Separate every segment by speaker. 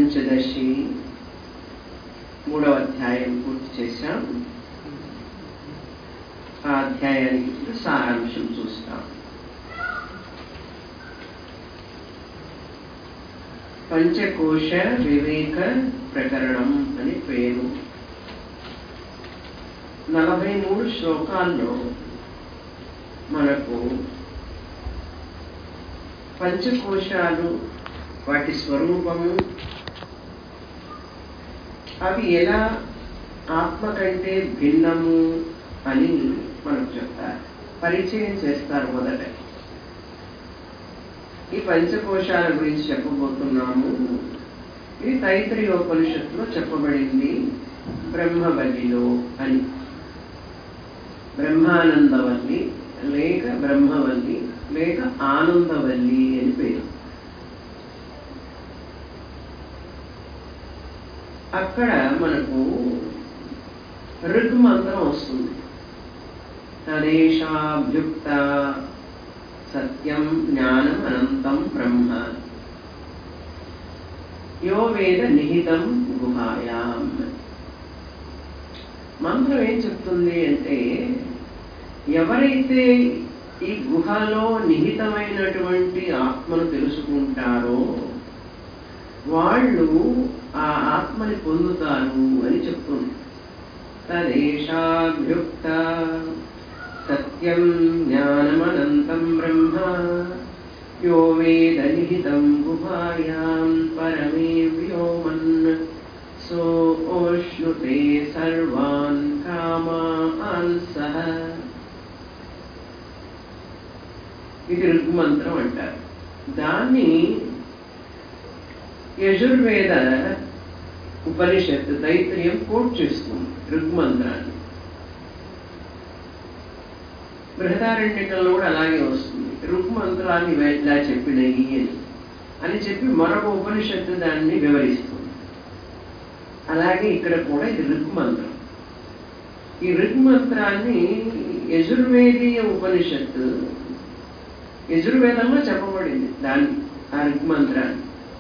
Speaker 1: పంచదశి మూడవ అధ్యాయం పూర్తి చేశాం ఆ అధ్యాయానికి ఇప్పుడు సారాంశం చూస్తాం పంచకోశ వివేక ప్రకరణం అని పేరు నలభై మూడు శ్లోకాల్లో మనకు పంచకోశాలు వాటి స్వరూపము అవి ఎలా ఆత్మ కంటే భిన్నము అని మనకు చెప్తారు పరిచయం చేస్తారు మొదట ఈ పంచకోశాల గురించి చెప్పబోతున్నాము ఇది తైత్రీయోపనిషత్తులో చెప్పబడింది బ్రహ్మవల్లిలో అని బ్రహ్మానందవల్లి లేక బ్రహ్మవల్లి లేక ఆనందవల్లి అని పేరు అక్కడ మనకు ఋగ్మంత్రం వస్తుంది తదేశాభ్యుక్త సత్యం జ్ఞానం అనంతం బ్రహ్మ యో వేద నిహితం గుహాయాం మంత్రం ఏం చెప్తుంది అంటే ఎవరైతే ఈ గుహలో నిహితమైనటువంటి ఆత్మను తెలుసుకుంటారో వాళ్ళు ఆ ఆత్మని పొందుతారు అని చెప్తుంది తదేశాభ్యుక్త సత్యం జ్ఞానమనంతం బ్రహ్మ యో వేద నిహితం గుహాయాం పరమే వ్యోమన్ సోష్ణుతే సర్వాన్ కామాన్ సహ ఇది ఋగ్మంత్రం అంటారు దాన్ని యజుర్వేద ఉపనిషత్తు తైత్రయం కోట్ చేస్తుంది ఋగ్మంత్రాన్ని బృహదారణ్యకంలో కూడా అలాగే వస్తుంది ఋగ్మంత్రాన్ని ఇలా చెప్పినవి అని అని చెప్పి మరొక ఉపనిషత్తు దాన్ని వివరిస్తుంది అలాగే ఇక్కడ కూడా ఇది ఋగ్మంత్రం ఈ ఋగ్మంత్రాన్ని యజుర్వేదీయ ఉపనిషత్తు యజుర్వేదంలో చెప్పబడింది దాన్ని ఆ ఋగ్మంత్రాన్ని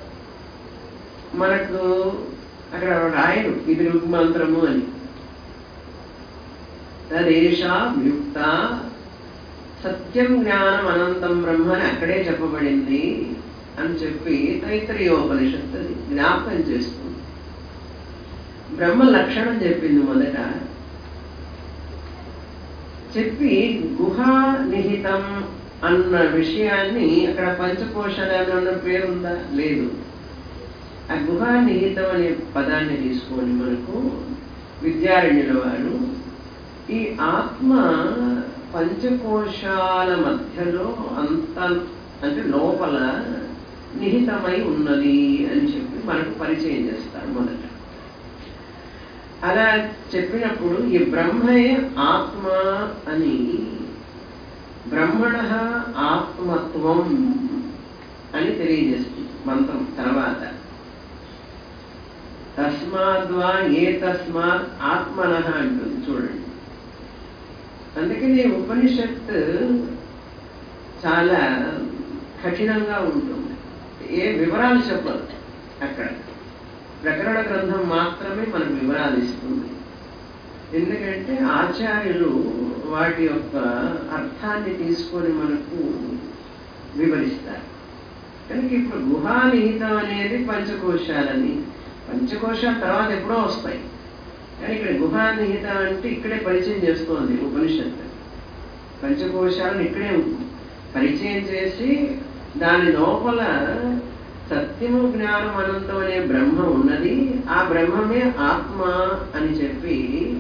Speaker 1: మనకు అక్కడ రాయరు ఇది ఋగ్మంత్రము అని తదేశాయుక్త సత్యం జ్ఞానం అనంతం బ్రహ్మ అని అక్కడే చెప్పబడింది అని చెప్పి తైత్రీయోపనిషత్తు జ్ఞాపకం చేస్తుంది బ్రహ్మ లక్షణం చెప్పింది మొదట చెప్పి గుహా నిహితం అన్న విషయాన్ని అక్కడ పంచకోశాలు అన్న పేరుందా లేదు ఆ గుహా నిహితం అనే పదాన్ని తీసుకొని మనకు విద్యారణ్యుల వారు ఈ ఆత్మ పంచకోశాల మధ్యలో అంత అంటే లోపల నిహితమై ఉన్నది అని చెప్పి మనకు పరిచయం చేస్తారు మొదట అలా చెప్పినప్పుడు ఈ బ్రహ్మయే ఆత్మ అని బ్రహ్మణ ఆత్మత్వం అని తెలియజేస్తుంది మంత్రం తర్వాత తస్మాద్వా ఏ తస్మాత్ ఆత్మన అంటుంది చూడండి అందుకని ఉపనిషత్ చాలా కఠినంగా ఉంటుంది ఏ వివరాలు చెప్పదు అక్కడ ప్రకరణ గ్రంథం మాత్రమే మనకు వివరాలు ఇస్తుంది ఎందుకంటే ఆచార్యులు వాటి యొక్క అర్థాన్ని తీసుకొని మనకు వివరిస్తారు కనుక ఇప్పుడు గుహానిహితం అనేది పంచకోశాలని పంచకోశాల తర్వాత ఎప్పుడో వస్తాయి కానీ ఇక్కడ గుహానిహితం అంటే ఇక్కడే పరిచయం చేస్తోంది ఉపనిషత్తు పంచకోశాలను ఇక్కడే పరిచయం చేసి దాని లోపల సత్యము జ్ఞానం అనంతం అనే బ్రహ్మ ఉన్నది ఆ బ్రహ్మమే ఆత్మ అని చెప్పి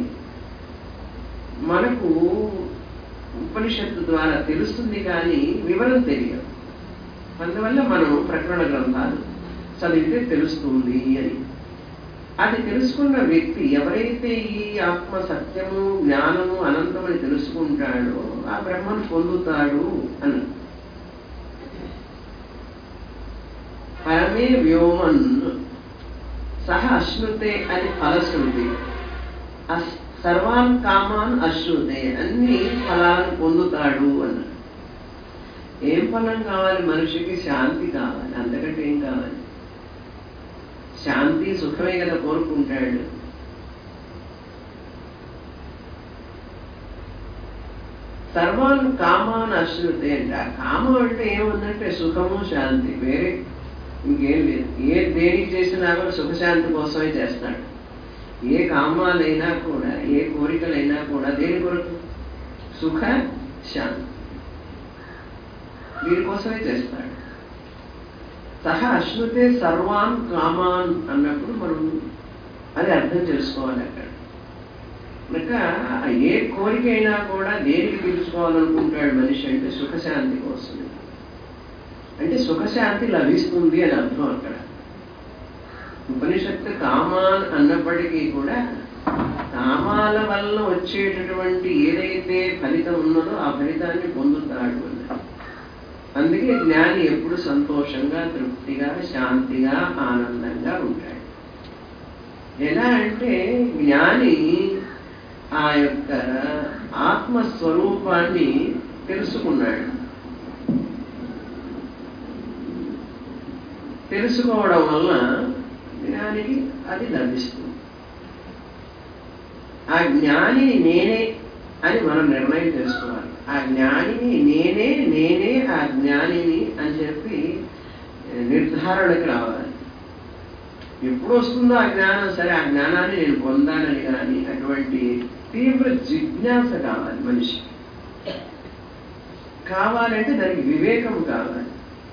Speaker 1: మనకు ఉపనిషత్తు ద్వారా తెలుస్తుంది కానీ వివరం తెలియదు అందువల్ల మనం ప్రకరణ గ్రంథాలు చదివితే తెలుస్తుంది అని అది తెలుసుకున్న వ్యక్తి ఎవరైతే ఈ ఆత్మ సత్యము జ్ఞానము అనంతమని తెలుసుకుంటాడో ఆ బ్రహ్మను పొందుతాడు అని పరమే వ్యోమన్ సహ అశ్నుతే అని ఫలశ్రుతి సర్వాన్ కామాన్ అశ్నుతే అన్ని ఫలాలను పొందుతాడు అన్నాడు ఏం ఫలం కావాలి మనిషికి శాంతి కావాలి అంతకంటే ఏం కావాలి శాంతి సుఖమే కదా కోరుకుంటాడు సర్వాన్ కామాన్ అశ్రుతే అంట ఆ కామం అంటే ఏముందంటే సుఖము శాంతి వేరే ఇంకేం లేదు ఏ దేనికి చేసినా కూడా సుఖశాంతి కోసమే చేస్తాడు ఏ కామాలైనా కూడా ఏ కోరికలైనా కూడా దేని కొరకు సుఖ శాంతి దీనికోసమే చేస్తాడు సహా అశ్నుతే సర్వాన్ కామాన్ అన్నప్పుడు మనం అది అర్థం చేసుకోవాలి అక్కడ కనుక ఏ కోరిక అయినా కూడా దేనికి తీర్చుకోవాలనుకుంటాడు మనిషి అంటే సుఖశాంతి కోసమే అంటే సుఖశాంతి లభిస్తుంది అని అర్థం అక్కడ ఉపనిషత్తు కామాన్ అన్నప్పటికీ కూడా కామాల వల్ల వచ్చేటటువంటి ఏదైతే ఫలితం ఉన్నదో ఆ ఫలితాన్ని పొందుతాడు అన్నారు అందుకే జ్ఞాని ఎప్పుడు సంతోషంగా తృప్తిగా శాంతిగా ఆనందంగా ఉంటాడు ఎలా అంటే జ్ఞాని ఆ యొక్క ఆత్మస్వరూపాన్ని తెలుసుకున్నాడు తెలుసుకోవడం వల్ల జ్ఞానికి అది లభిస్తుంది ఆ జ్ఞానిని నేనే అని మనం నిర్ణయం చేసుకోవాలి ఆ జ్ఞానిని నేనే నేనే ఆ జ్ఞానిని అని చెప్పి నిర్ధారణకు రావాలి ఎప్పుడు వస్తుందో ఆ జ్ఞానం సరే ఆ జ్ఞానాన్ని నేను పొందాలని కానీ అటువంటి తీవ్ర జిజ్ఞాస కావాలి మనిషి కావాలంటే దానికి వివేకం కావాలి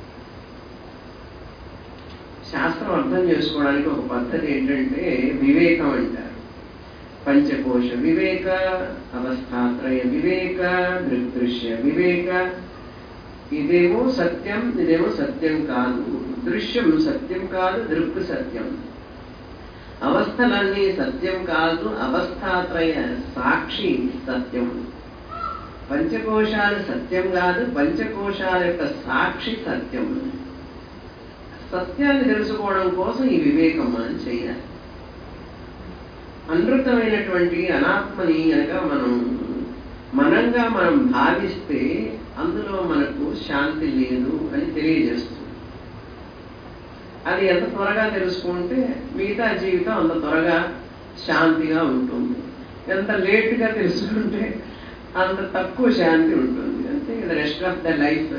Speaker 1: శాస్త్రం అర్థం చేసుకోవడానికి ఒక పద్ధతి ఏంటంటే వివేకం అంటారు పంచకోశ వివేక అవస్థాత్రయ వివేక దృగ్దృశ్య వివేక ఇదేమో సత్యం ఇదేమో సత్యం కాదు దృశ్యం సత్యం కాదు దృక్ సత్యం అవస్థలన్నీ సత్యం కాదు అవస్థాత్రయ సాక్షి సత్యం పంచకోశాలు సత్యం కాదు పంచకోశాల యొక్క సాక్షి సత్యం సత్యాన్ని తెలుసుకోవడం కోసం ఈ వివేకం మనం చేయాలి అనృతమైనటువంటి అనాత్మని కనుక మనం మనంగా మనం భావిస్తే అందులో మనకు శాంతి లేదు అని తెలియజేస్తుంది అది ఎంత త్వరగా తెలుసుకుంటే మిగతా జీవితం అంత త్వరగా శాంతిగా ఉంటుంది ఎంత లేట్గా తెలుసుకుంటే అంత తక్కువ శాంతి ఉంటుంది అంతే కదా రెస్ట్ ఆఫ్ ద లైఫ్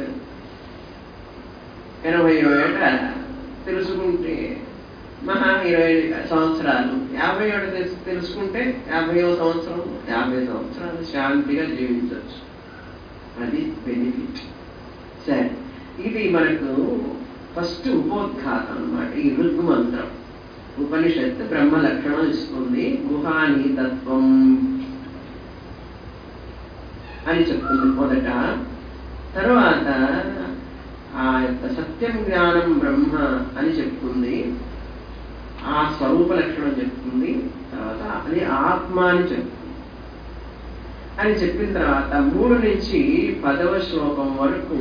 Speaker 1: ఎనభై ఏట తెలుసుకుంటే మహా ఇరవై సంవత్సరాలు యాభై ఏడు తెలుసు తెలుసుకుంటే యాభైవ సంవత్సరం యాభై సంవత్సరాలు శాంతిగా జీవించవచ్చు అది బెనిఫిట్ సరే ఇది మనకు ఫస్ట్ ఉపోద్ఘాతం అన్నమాట ఈ ఋగ్ మంత్రం ఉపనిషత్తు బ్రహ్మ లక్షణం ఇస్తుంది గుహాని తత్వం అని చెప్తుంది మొదట తర్వాత ఆ యొక్క సత్యం జ్ఞానం బ్రహ్మ అని చెప్తుంది ఆ స్వరూప లక్షణం చెప్తుంది తర్వాత అది ఆత్మ అని చెప్తుంది అని చెప్పిన తర్వాత మూడు నుంచి పదవ శ్లోకం వరకు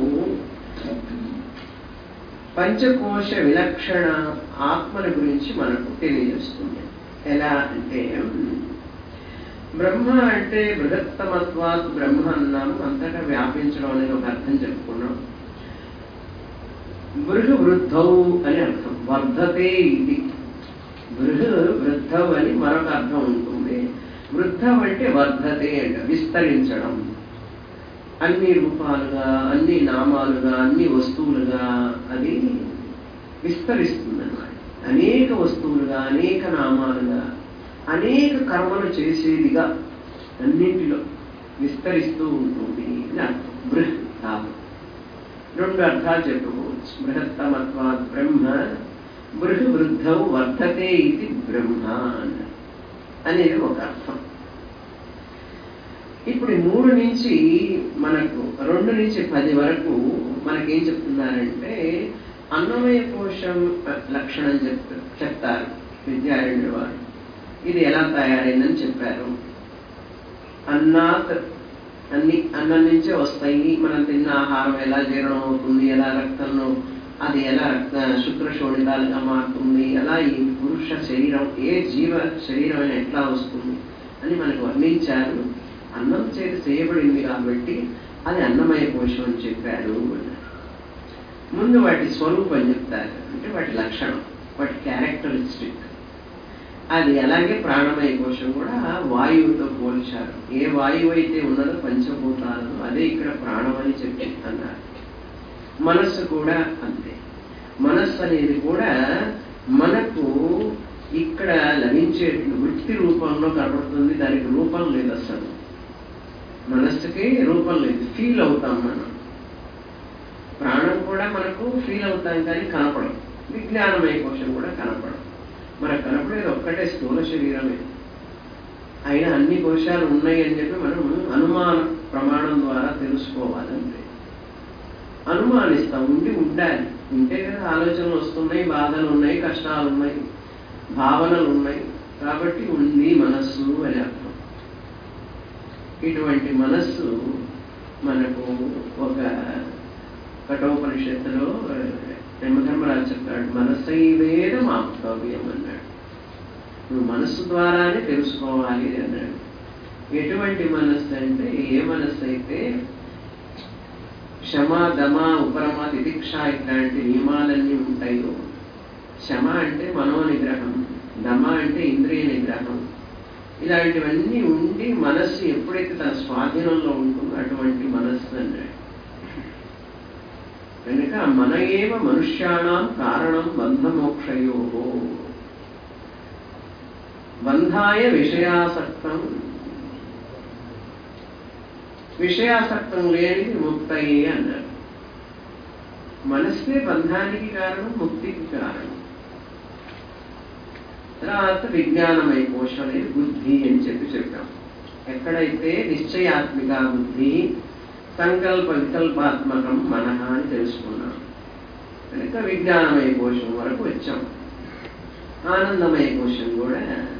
Speaker 1: పంచకోశ విలక్షణ ఆత్మల గురించి మనకు తెలియజేస్తుంది ఎలా అంటే బ్రహ్మ అంటే బృహత్తమత్వాత్ బ్రహ్మ అన్నాము అంతటా వ్యాపించడం అనేది ఒక అర్థం చెప్పుకున్నాం బృహు వృద్ధౌ అని అర్థం వర్ధతే ఇది బృహు వృద్ధం అని మరొక అర్థం ఉంటుంది వృద్ధం అంటే వర్ధతే అంట విస్తరించడం అన్ని రూపాలుగా అన్ని నామాలుగా అన్ని వస్తువులుగా అది విస్తరిస్తుంది అన్నమాట అనేక వస్తువులుగా అనేక నామాలుగా అనేక కర్మలు చేసేదిగా అన్నింటిలో విస్తరిస్తూ ఉంటుంది అని అర్థం బృహ్ కాదు రెండు అర్థాలు చెప్పుకోవచ్చు బృహత్తమత్వాత్ బ్రహ్మ బృహు వృద్ధౌ వర్ధతే ఇది బ్రహ్మ అన్నారు అనేది ఒక అర్థం ఇప్పుడు ఈ మూడు నుంచి మనకు రెండు నుంచి పది వరకు మనకేం చెప్తున్నారంటే అన్నమయ కోశం లక్షణం చెప్ చెప్తారు విద్యారణ్యుల వారు ఇది ఎలా తయారైందని చెప్పారు అన్నాత్ అన్ని అన్నం నుంచే వస్తాయి మనం తిన్న ఆహారం ఎలా జీర్ణం అవుతుంది ఎలా రక్తంలో అది ఎలా రక్త శుక్ర శోణితాలుగా మారుతుంది ఎలా ఈ పురుష శరీరం ఏ జీవ శరీరం అయినా ఎట్లా వస్తుంది అని మనకు వర్ణించారు అన్నం చేతి చేయబడింది కాబట్టి అది అన్నమయ కోశం అని చెప్పారు అన్నారు ముందు వాటి స్వరూపం చెప్తారు అంటే వాటి లక్షణం వాటి క్యారెక్టరిస్టిక్ అది అలాగే ప్రాణమయ కోశం కూడా వాయువుతో పోల్చారు ఏ వాయువు అయితే ఉన్నదో పంచభూతాలను అదే ఇక్కడ ప్రాణమని చెప్పి అన్నారు మనస్సు కూడా అంతే మనస్సు అనేది కూడా మనకు ఇక్కడ లభించే వృత్తి రూపంలో కనబడుతుంది దానికి రూపం లేదు అసలు మనస్సుకి రూపం లేదు ఫీల్ అవుతాం మనం ప్రాణం కూడా మనకు ఫీల్ అవుతాం కానీ కనపడం విజ్ఞానమయ కోశం కూడా కనపడం మనకు కనపడేది ఒక్కటే స్థూల శరీరమే అయినా అన్ని కోశాలు ఉన్నాయి అని చెప్పి మనం అనుమాన ప్రమాణం ద్వారా తెలుసుకోవాలంటే అనుమానిస్తాం ఉండి ఉండాలి ఉంటే కదా ఆలోచనలు వస్తున్నాయి బాధలు ఉన్నాయి కష్టాలు ఉన్నాయి భావనలు ఉన్నాయి కాబట్టి ఉంది మనస్సు అని అర్థం ఇటువంటి మనస్సు మనకు ఒక కఠోపనిషత్తులో యమధర్మరాజు చెప్పాడు మనసైవేదం ఆప్తవ్యం అన్నాడు నువ్వు మనస్సు ద్వారానే తెలుసుకోవాలి అన్నాడు ఎటువంటి మనస్సు అంటే ఏ మనస్సు అయితే క్షమ దమ ఉపరమ తితిక్ష ఇట్లాంటి నియమాలన్నీ ఉంటాయో క్షమ అంటే మనో నిగ్రహం దమ అంటే ఇంద్రియ నిగ్రహం ఇలాంటివన్నీ ఉండి మనస్సు ఎప్పుడైతే తన స్వాధీనంలో ఉంటుందో అటువంటి మనస్సు అన్నాడు కనుక మన ఏవ మనుష్యాణం కారణం బంధమోక్షయో బంధాయ విషయాసక్తం విషయాసక్తం లేని ముక్తయే అన్నారు మనస్సే బంధానికి కారణం ముక్తికి కారణం తర్వాత విజ్ఞానమయ కోశం అనేది బుద్ధి అని చెప్పి చెప్పాం ఎక్కడైతే నిశ్చయాత్మిక బుద్ధి సంకల్ప వికల్పాత్మకం మనహ అని తెలుసుకున్నాం కనుక విజ్ఞానమయ కోశం వరకు వచ్చాం ఆనందమయ కోశం కూడా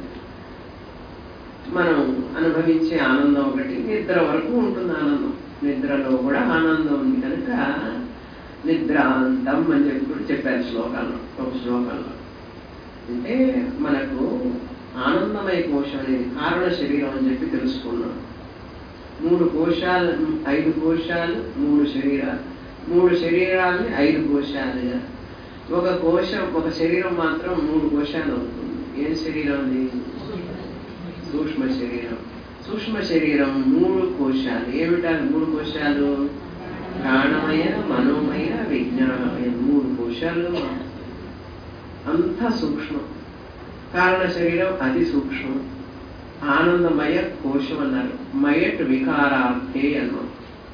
Speaker 1: మనం అనుభవించే ఆనందం ఒకటి నిద్ర వరకు ఉంటుంది ఆనందం నిద్రలో కూడా ఆనందం ఉంది కనుక నిద్రాంతం అని చెప్పి కూడా చెప్పారు శ్లోకాల్లో ఒక శ్లోకంలో అంటే మనకు ఆనందమయ కోశం అనేది కారణ శరీరం అని చెప్పి తెలుసుకున్నాం మూడు కోశాలు ఐదు కోశాలు మూడు శరీరాలు మూడు శరీరాలని ఐదు కోశాలుగా ఒక కోశం ఒక శరీరం మాత్రం మూడు కోశాలు అవుతుంది ఏం శరీరం అది సూక్ష్మ శరీరం సూక్ష్మ శరీరం మూడు కోశాలు ఏమిటా మూడు కోశాలు ప్రాణమయ మనోమయ విజ్ఞానమయ మూడు కోశాలు అంత సూక్ష్మం కారణ శరీరం అతి సూక్ష్మం ఆనందమయ కోశం అన్నారు మయట్ వికారార్థే అన్నాం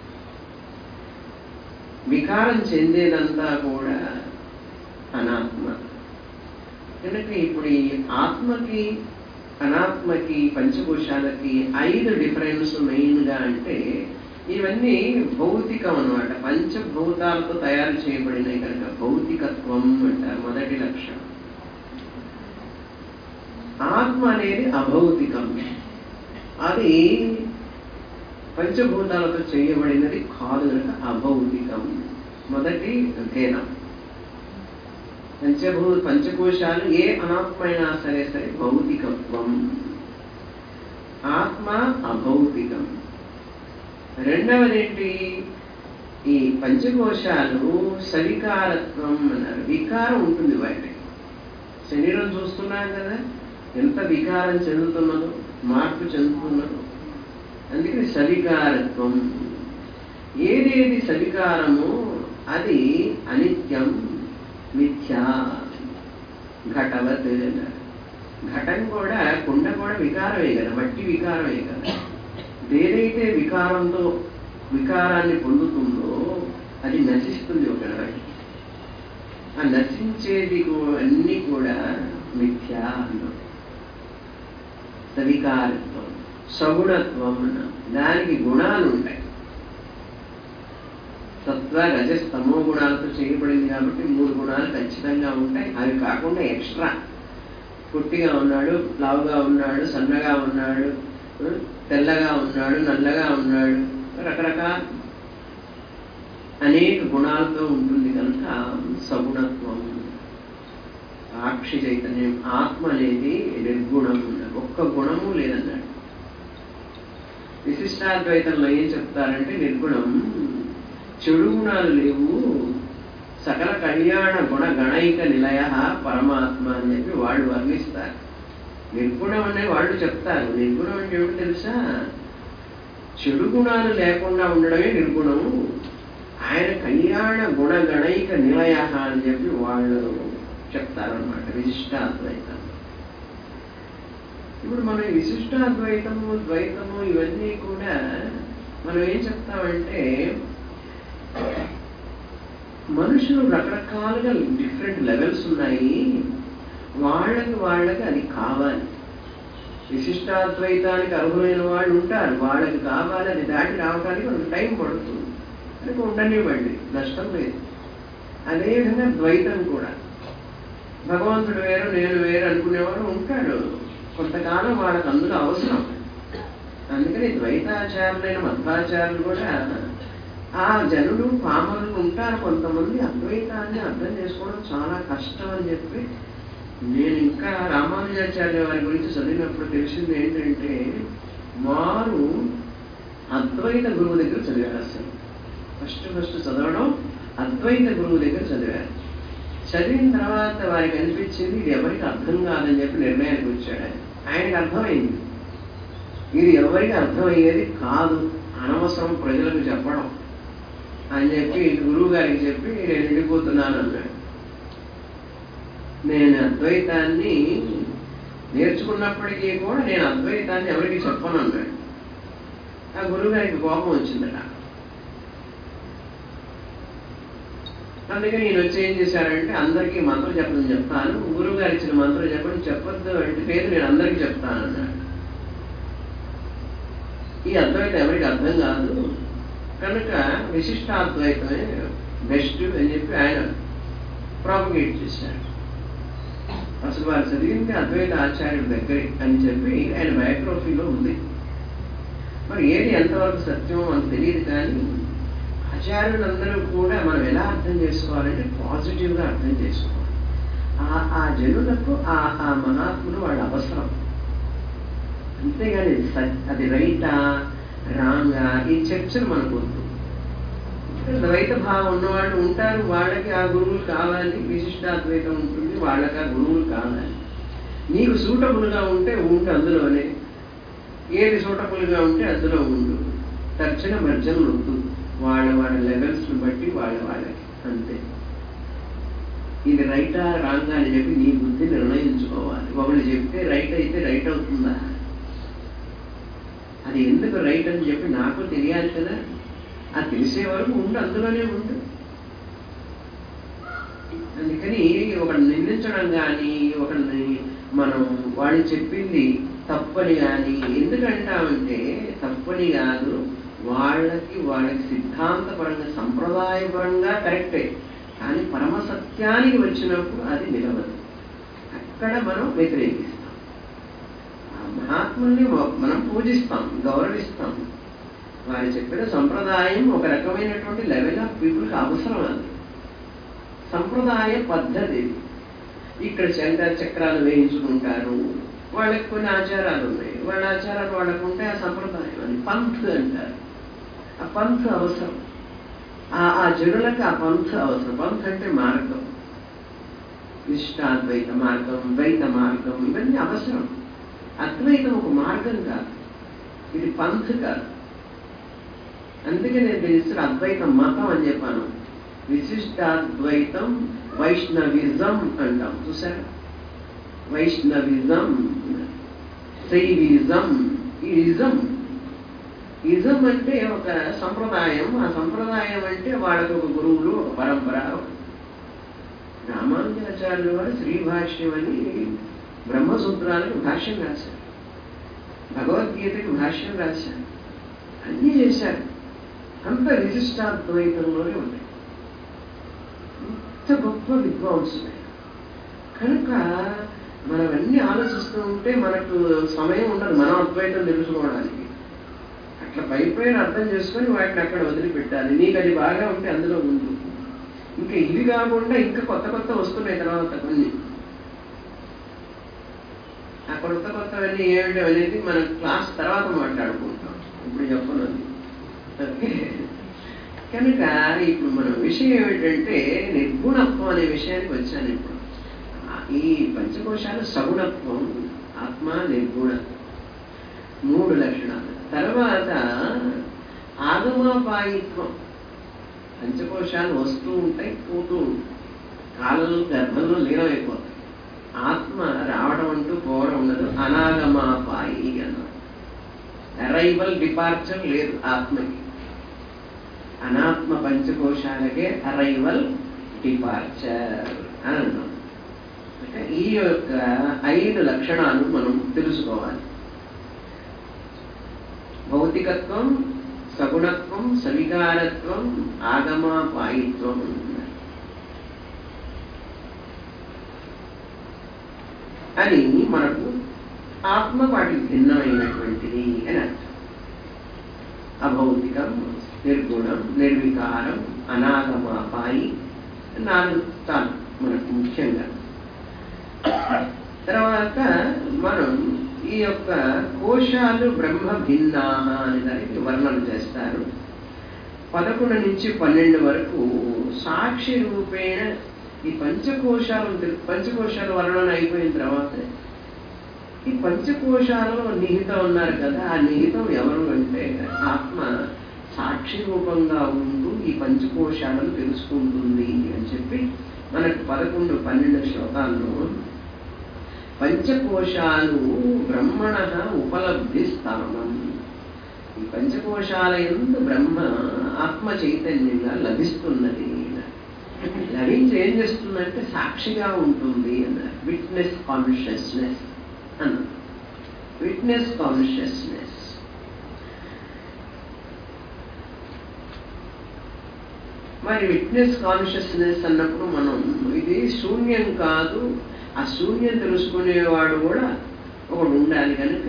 Speaker 1: వికారం చెందేదంతా కూడా అనాత్మ కనుక ఇప్పుడు ఈ ఆత్మకి అనాత్మకి పంచకోశాలకి ఐదు డిఫరెన్స్ మెయిన్గా అంటే ఇవన్నీ భౌతికం అనమాట పంచభూతాలతో తయారు చేయబడినాయి కనుక భౌతికత్వం అంటారు మొదటి లక్షణం ఆత్మ అనేది అభౌతికం అది పంచభూతాలతో చేయబడినది కాదు కనుక అభౌతికం మొదటి భేదం పంచభూ పంచకోశాలు ఏ అనాత్మ అయినా సరే సరే భౌతికత్వం ఆత్మ అభౌతికం రెండవది ఏంటి ఈ పంచకోశాలు సవికారత్వం అన్నారు వికారం ఉంటుంది వాటికి శరీరం చూస్తున్నాం కదా ఎంత వికారం చెందుతున్నదో మార్పు చెందుతున్నదో అందుకని సవికారత్వం ఏదేది సవికారమో అది అనిత్యం మిథ్యా ఘటవత్ అన్నారు ఘటం కూడా కుండ కూడా వికారమే కదా మట్టి వికారమే కదా ఏదైతే వికారంతో వికారాన్ని పొందుతుందో అది నశిస్తుంది ఒక నాటికి ఆ నశించేది కూ- అన్నీ కూడా మిథ్యా అన్నాం సవికారత్వం సగుణత్వం అన్నాం దానికి గుణాలు ఉంటాయి సత్వ రజస్ తమో గుణాలతో చేయబడింది కాబట్టి మూడు గుణాలు ఖచ్చితంగా ఉంటాయి అవి కాకుండా ఎక్స్ట్రా పొట్టిగా ఉన్నాడు లావుగా ఉన్నాడు సన్నగా ఉన్నాడు ఆ, తెల్లగా ఉన్నాడు నల్లగా ఉన్నాడు రకరకాల అనేక గుణాలతో ఉంటుంది కనుక సగుణత్వం సాక్షి చైతన్యం ఆత్మ అనేది నిర్గుణం ఒక్క గుణము లేదన్నాడు విశిష్టాద్వైతంలో ఏం చెప్తారంటే నిర్గుణం చెడు గుణాలు లేవు సకల కళ్యాణ గుణ గణైక నిలయ పరమాత్మ అని చెప్పి వాళ్ళు వర్ణిస్తారు నిర్గుణం అనే వాళ్ళు చెప్తారు నిర్గుణం అంటే ఏమిటి తెలుసా చెడు గుణాలు లేకుండా ఉండడమే నిర్గుణము ఆయన కళ్యాణ గుణ గణైక నిలయ అని చెప్పి వాళ్ళు చెప్తారనమాట విశిష్టాద్వైతం ఇప్పుడు మనం ఈ విశిష్టాద్వైతము ద్వైతము ఇవన్నీ కూడా మనం ఏం చెప్తామంటే మనుషులు రకరకాలుగా డిఫరెంట్ లెవెల్స్ ఉన్నాయి వాళ్ళకి వాళ్ళకి అది కావాలి విశిష్టాద్వైతానికి అర్హులైన వాళ్ళు ఉంటారు వాళ్ళకి కావాలి అది దాటి రావడానికి మనకు టైం పడుతుంది అది ఉండనివ్వండి నష్టం లేదు అదేవిధంగా ద్వైతం కూడా భగవంతుడు వేరు నేను వేరు అనుకునేవాడు ఉంటాడు కొంతకాలం వాళ్ళకి అందులో అవసరం అందుకని ద్వైతాచారులైన మధ్వాచారులు కూడా ఆ జనులు పామరులు ఉంటారు కొంతమంది అద్వైతాన్ని అర్థం చేసుకోవడం చాలా కష్టం అని చెప్పి నేను ఇంకా రామానుజాచార్య వారి గురించి చదివినప్పుడు తెలిసింది ఏంటంటే వారు అద్వైత గురువు దగ్గర చదివారు అసలు ఫస్ట్ ఫస్ట్ చదవడం అద్వైత గురువు దగ్గర చదివారు చదివిన తర్వాత వారికి అనిపించింది ఇది ఎవరికి అర్థం కాదని చెప్పి నిర్ణయానికి వచ్చాడు ఆయన ఆయనకి అర్థమైంది ఇది ఎవరికి అర్థమయ్యేది కాదు అనవసరం ప్రజలకు చెప్పడం అని చెప్పి గురువు గారికి చెప్పి నేను వెళ్ళిపోతున్నాను అన్నాడు నేను అద్వైతాన్ని నేర్చుకున్నప్పటికీ కూడా నేను అద్వైతాన్ని ఎవరికి చెప్పను అన్నాడు ఆ గురువు గారికి కోపం వచ్చిందట అందుకని నేను వచ్చి ఏం చేశారంటే అందరికీ మంత్రం చెప్పడం చెప్తాను గురువు గారు ఇచ్చిన మంత్రం చెప్పండి చెప్పొద్దు అంటే లేదు నేను అందరికీ చెప్తాను అన్నాడు ఈ అద్వైతం ఎవరికి అర్థం కాదు కనుక విశిష్టాద్వైతమే బెస్ట్ అని చెప్పి ఆయన ప్రాపగేట్ చేశారు అసలు వారు చదివింది అద్వైత ఆచార్యుడి దగ్గరే అని చెప్పి ఆయన బయోగ్రఫీలో ఉంది మరి ఏది ఎంతవరకు సత్యం మనకు తెలియదు కానీ ఆచార్యులందరూ కూడా మనం ఎలా అర్థం చేసుకోవాలంటే పాజిటివ్గా అర్థం చేసుకోవాలి ఆ ఆ జనులకు ఆ ఆ మహాత్ములు వాళ్ళ అవసరం అంతేగాని స- అది రైటా రాంగా ఈ చర్చలు మనకు వద్దు ఇక్కడ ద్వైత భావం ఉన్నవాళ్ళు ఉంటారు వాళ్ళకి ఆ గురువులు కావాలి విశిష్టాద్వైతం ఉంటుంది వాళ్ళకి ఆ గురువులు కావాలి నీకు సూటబుల్గా ఉంటే ఉండు అందులోనే ఏది సూటబుల్గా ఉంటే అందులో ఉండు తర్చన మర్జనలు వద్దు వాళ్ళ వాళ్ళ లెవెల్స్ బట్టి వాళ్ళ వాళ్ళకి అంతే ఇది రైటా రాంగా అని చెప్పి నీ బుద్ధి నిర్ణయించుకోవాలి ఒకళ్ళు చెప్తే రైట్ అయితే రైట్ అవుతుందా అది ఎందుకు రైట్ అని చెప్పి నాకు తెలియాలి కదా అది తెలిసే వరకు ఉండు అందులోనే ఉండు అందుకని ఒకరిని నిందించడం కానీ ఒకరిని మనం వాడు చెప్పింది తప్పని కానీ ఎందుకంటామంటే తప్పని కాదు వాళ్ళకి వాళ్ళకి సిద్ధాంతపరంగా సంప్రదాయపరంగా కరెక్టే కానీ పరమ సత్యానికి వచ్చినప్పుడు అది నిలవదు అక్కడ మనం వ్యతిరేకిస్తాం ఆ మహాత్ముల్ని మనం పూజిస్తాం గౌరవిస్తాం వారు చెప్పిన సంప్రదాయం ఒక రకమైనటువంటి లెవెల్ ఆఫ్ పీపుల్కి అవసరం అది సంప్రదాయ పద్ధతి ఇది. ఇక్కడ శంకర చక్రాలు వేయించుకుంటారు వాళ్ళకి కొన్ని ఆచారాలు ఉన్నాయి వాళ్ళ ఆచారాలు వాళ్ళకు ఉంటే ఆ సంప్రదాయం అని పంత్ అంటారు ఆ పంత్ అవసరం ఆ ఆ జనులకు ఆ పంత్ అవసరం పంత్ అంటే మార్గం విశిష్టాద్వైత మార్గం ద్వైత మార్గం ఇవన్నీ అవసరం అద్వైతం ఒక మార్గం కాదు ఇది పంత్ కాదు అందుకే నేను తెలుసు అద్వైత మతం అని చెప్పాను విశిష్టాద్వైతం వైష్ణవిజం అంటాం చూసారా వైష్ణవిజం శైవిజం ఈ ఇజం ఇజం అంటే ఒక సంప్రదాయం ఆ సంప్రదాయం అంటే వాళ్ళకి ఒక గురువులు ఒక పరంపర రామానుజాచార్యులు వారు శ్రీ భాష్యం అని బ్రహ్మసూత్రాలకు భాష్యం రాశారు భగవద్గీతకి భాష్యం రాశారు అన్నీ చేశారు అంత విశిష్టాద్వైతంలోనే ఉన్నాయి ఇంత గొప్ప విద్వాంసులే కనుక మనం అన్ని ఆలోచిస్తూ ఉంటే మనకు సమయం ఉండదు మనం అద్వైతం తెలుసుకోవడానికి అట్లా పై పైన అర్థం చేసుకొని వాటిని అక్కడ వదిలిపెట్టాలి నీకు అది బాగా ఉంటే అందులో ఉండు ఇంకా ఇవి కాకుండా ఇంకా కొత్త కొత్త వస్తున్నాయి తర్వాత కొన్ని ఆ కొత్త కొత్తవన్నీ ఏమిటి అనేది మనం క్లాస్ తర్వాత మాట్లాడుకుంటాం ఇప్పుడు చెప్పను అది ఓకే కనుక ఇప్పుడు మన విషయం ఏమిటంటే నిర్గుణత్వం అనే విషయానికి వచ్చాను ఇప్పుడు ఆ, ఈ పంచకోశాలు సగుణత్వం ఆత్మ నిర్గుణ మూడు లక్షణాలు తర్వాత ఆగమాపాయిత్వం పంచకోశాలు వస్తూ ఉంటాయి పోతూ ఉంటాయి కాలంలో గర్భంలో లీనమైపోతాయి ఆత్మ రావడం అంటూ పోవడం ఉండదు అనాగమాపాయి అన్నారు అరైవల్ డిపార్చర్ లేదు ఆత్మకి అనాత్మ పంచకోశాలకే అరైవల్ డిపార్చర్ అని అన్నాం అంటే ఈ యొక్క ఐదు లక్షణాలు మనం తెలుసుకోవాలి భౌతికత్వం సగుణత్వం సవికారత్వం ఆగమాపాయిత్వం అంటున్నారు అని మనకు ఆత్మ వాటికి భిన్నమైనటువంటిది అని అర్థం అభౌతికం నిర్గుణం నిర్వికారం అనాగమాపాయి నాలుగు చాలు మనకు ముఖ్యంగా తర్వాత మనం ఈ యొక్క కోశాలు బ్రహ్మ భిన్నాహ అనే దానికి వర్ణన చేస్తారు పదకొండు నుంచి పన్నెండు వరకు సాక్షి రూపేణ ఈ పంచకోశాలు పంచకోశాల వర్ణన అయిపోయిన తర్వాత ఈ పంచకోశాలలో నిహితం ఉన్నారు కదా ఆ నిహితం ఎవరు అంటే ఆత్మ సాక్షి రూపంగా ఉంటూ ఈ పంచకోశాలను తెలుసుకుంటుంది అని చెప్పి మనకు పదకొండు పన్నెండు శ్లోకాల్లో పంచకోశాలు బ్రహ్మణ ఉపలబ్ధి స్థానం ఈ పంచకోశాల ఎందు బ్రహ్మ ఆత్మ చైతన్యంగా లభిస్తున్నది లభించి ఏం చేస్తుందంటే సాక్షిగా ఉంటుంది అన్నారు విట్నెస్ కాన్షియస్నెస్ అన్నారు విట్నెస్ కాన్షియస్నెస్ మరి విట్నెస్ కాన్షియస్నెస్ అన్నప్పుడు మనం ఇది శూన్యం కాదు ఆ శూన్యం తెలుసుకునేవాడు కూడా ఒకడు ఉండాలి కనుక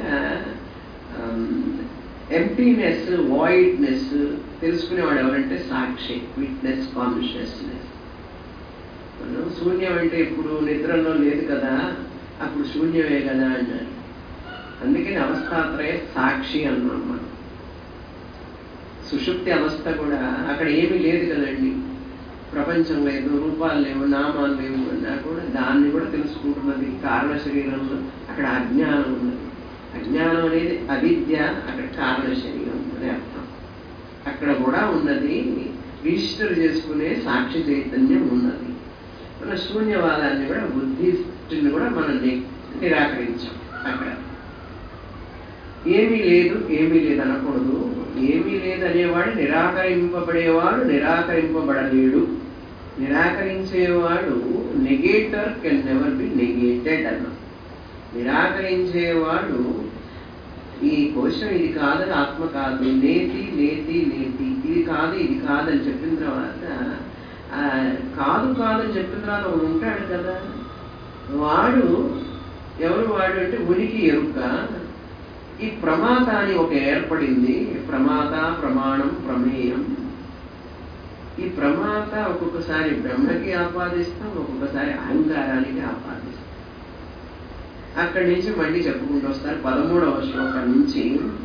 Speaker 1: ఎంటీనెస్ వాయిడ్నెస్ తెలుసుకునేవాడు ఎవరంటే సాక్షి విట్నెస్ కాన్షియస్నెస్ మనం శూన్యం అంటే ఇప్పుడు నిద్రలో లేదు కదా అప్పుడు శూన్యమే కదా అన్నారు అందుకని అవస్థాత్రయ సాక్షి అన్నాం మనం సుషుప్తి అవస్థ కూడా అక్కడ ఏమీ లేదు కదండి ప్రపంచం లేదు రూపాలు లేవు నామాలు లేవు అన్నా కూడా దాన్ని కూడా తెలుసుకుంటున్నది కారణ శరీరంలో అక్కడ అజ్ఞానం ఉన్నది అజ్ఞానం అనేది అవిద్య అక్కడ కారణ శరీరం అని అర్థం అక్కడ కూడా ఉన్నది రిజిస్టర్ చేసుకునే సాక్షి చైతన్యం ఉన్నది మన శూన్యవాదాన్ని కూడా బుద్ధిస్టుని కూడా మనం ని- నిరాకరించాం అక్కడ ఏమీ లేదు ఏమీ లేదు అనకూడదు ఏమీ లేదు అనేవాడు నిరాకరింపబడేవాడు నిరాకరింపబడలేడు నిరాకరించేవాడు negator can never be negated అన్న నిరాకరించేవాడు ఈ కోశం ఇది కాదని ఆత్మ కాదు నేతి నేతి నేతి ఇది కాదు ఇది కాదని చెప్పిన తర్వాత ఆ, కాదు కాదని చెప్పిన తర్వాత ఒకడు ఉంటాడు కదా వాడు ఎవరు వాడు అంటే ఉనికి ఎరుక ఈ ప్రమాత అని ఒక ఏర్పడింది ప్రమాత ప్రమాణం ప్రమేయం ఈ ప్రమాత ఒక్కొక్కసారి బ్రహ్మకి ఆపాదిస్తాం ఒక్కొక్కసారి అహంకారానికి ఆపాదిస్తాం అక్కడి నుంచి మళ్ళీ చెప్పుకుంటూ వస్తారు పదమూడవ శ్లోకం నుంచి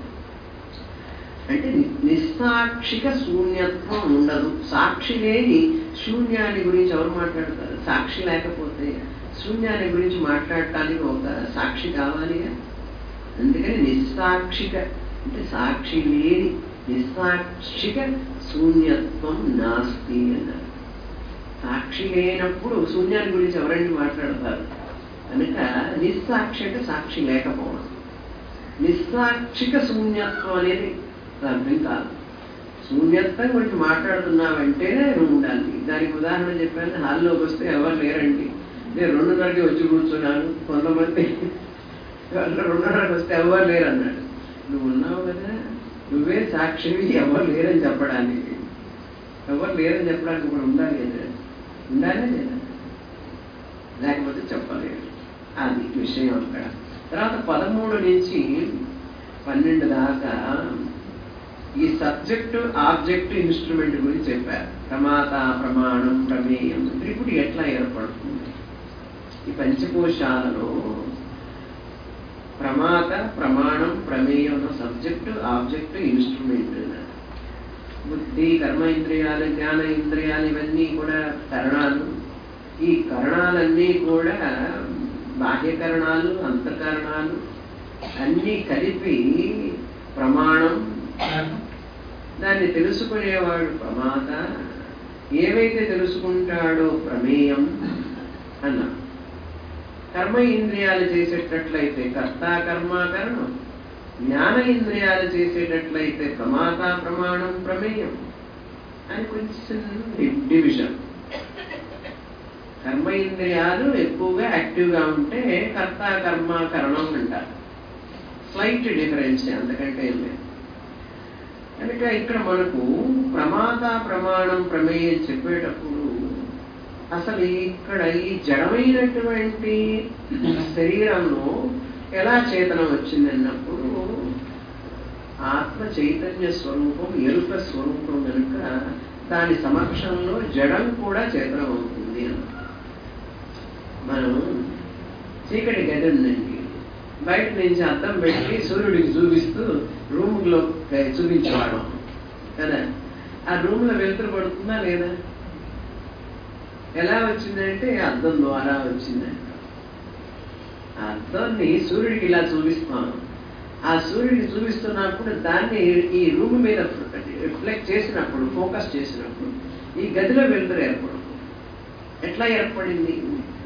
Speaker 1: అంటే ని- నిస్సాక్షిక శూన్యత్వం ఉండదు సాక్షి లేని శూన్యాన్ని గురించి ఎవరు మాట్లాడతారు సాక్షి లేకపోతే శూన్యాన్ని గురించి మాట్లాడటానికి ఒక సాక్షి కావాలిగా అందుకని నిస్సాక్షిక అంటే సాక్షి లేని నిస్సాక్షిక శూన్యత్వం నాస్తి అన్నారు సాక్షి లేనప్పుడు శూన్యాన్ని గురించి ఎవరండి మాట్లాడతారు కనుక నిస్సాక్షి అంటే సాక్షి లేకపోవడం నిస్సాక్షిక శూన్యత్వం అనేది అర్థం కాదు శూన్యత్వం గురించి మాట్లాడుతున్నావంటేనే నువ్వు ఉండాలి దానికి ఉదాహరణ చెప్పాను హాల్లోకి వస్తే ఎవరు లేరండి నేను రెండున్నరకి వచ్చి కూర్చున్నాను కొంతమంది రెండున్నరకి వస్తే ఎవరు లేరు అన్నాడు నువ్వు ఉన్నావు కదా నువ్వే సాక్షివి ఎవరు లేరని చెప్పడానికి ఎవరు లేరని చెప్పడానికి కూడా ఉండాలి కదా ఉండాలి లేదా లేకపోతే చెప్పలేరు అది విషయం అక్కడ తర్వాత పదమూడు నుంచి పన్నెండు దాకా ఈ సబ్జెక్టు ఆబ్జెక్ట్ ఇన్స్ట్రుమెంట్ గురించి చెప్పారు ప్రమాత ప్రమాణం ప్రమేయం త్రిపుటి ఎట్లా ఏర్పడుతుంది ఈ పంచకోశాలలో ప్రమాత ప్రమాణం ప్రమేయం సబ్జెక్టు ఆబ్జెక్ట్ ఇన్స్ట్రుమెంట్ బుద్ధి కర్మ ఇంద్రియాలు జ్ఞాన ఇంద్రియాలు ఇవన్నీ కూడా కరణాలు ఈ కరణాలన్నీ కూడా బాహ్యకరణాలు అంతఃకరణాలు అన్నీ కలిపి ప్రమాణం దాన్ని తెలుసుకునేవాడు ప్రమాద ఏవైతే తెలుసుకుంటాడో ప్రమేయం అన్నా కర్మ ఇంద్రియాలు చేసేటట్లయితే కర్త కర్మ కరణం జ్ఞాన ఇంద్రియాలు చేసేటట్లయితే ప్రమాత ప్రమాణం ప్రమేయం అని కొంచెం డి- డివిజన్ కర్మ ఇంద్రియాలు ఎక్కువగా యాక్టివ్గా ఉంటే కర్త కర్మ కరణం అంటారు స్లైట్ డిఫరెన్స్ అంతకంటే ఏం లేదు కనుక ఇక్కడ మనకు ప్రమాత ప్రమాణం ప్రమేయం చెప్పేటప్పుడు అసలు ఇక్కడ ఈ జడమైనటువంటి శరీరంలో ఎలా చేతనం వచ్చిందన్నప్పుడు ఆత్మ చైతన్య స్వరూపం ఎరుక స్వరూపం కనుక దాని సమక్షంలో జడం కూడా చేతనం అవుతుంది అన్న మనం చీకటి గది ఉందండి బయట నుంచి అద్దం పెట్టి సూర్యుడికి చూపిస్తూ రూమ్లో చూపించేవాడు కదా ఆ రూమ్లో వెలుతురు పడుతుందా లేదా ఎలా వచ్చిందంటే అద్దం ద్వారా వచ్చిందంట ఆ అద్దాన్ని సూర్యుడికి ఇలా చూపిస్తాం ఆ సూర్యుడికి చూపిస్తున్నప్పుడు దాన్ని ఈ రూమ్ మీద రిఫ్లెక్ట్ చేసినప్పుడు ఫోకస్ చేసినప్పుడు ఈ గదిలో వెలుతురు ఏర్పడుతుంది ఎట్లా ఏర్పడింది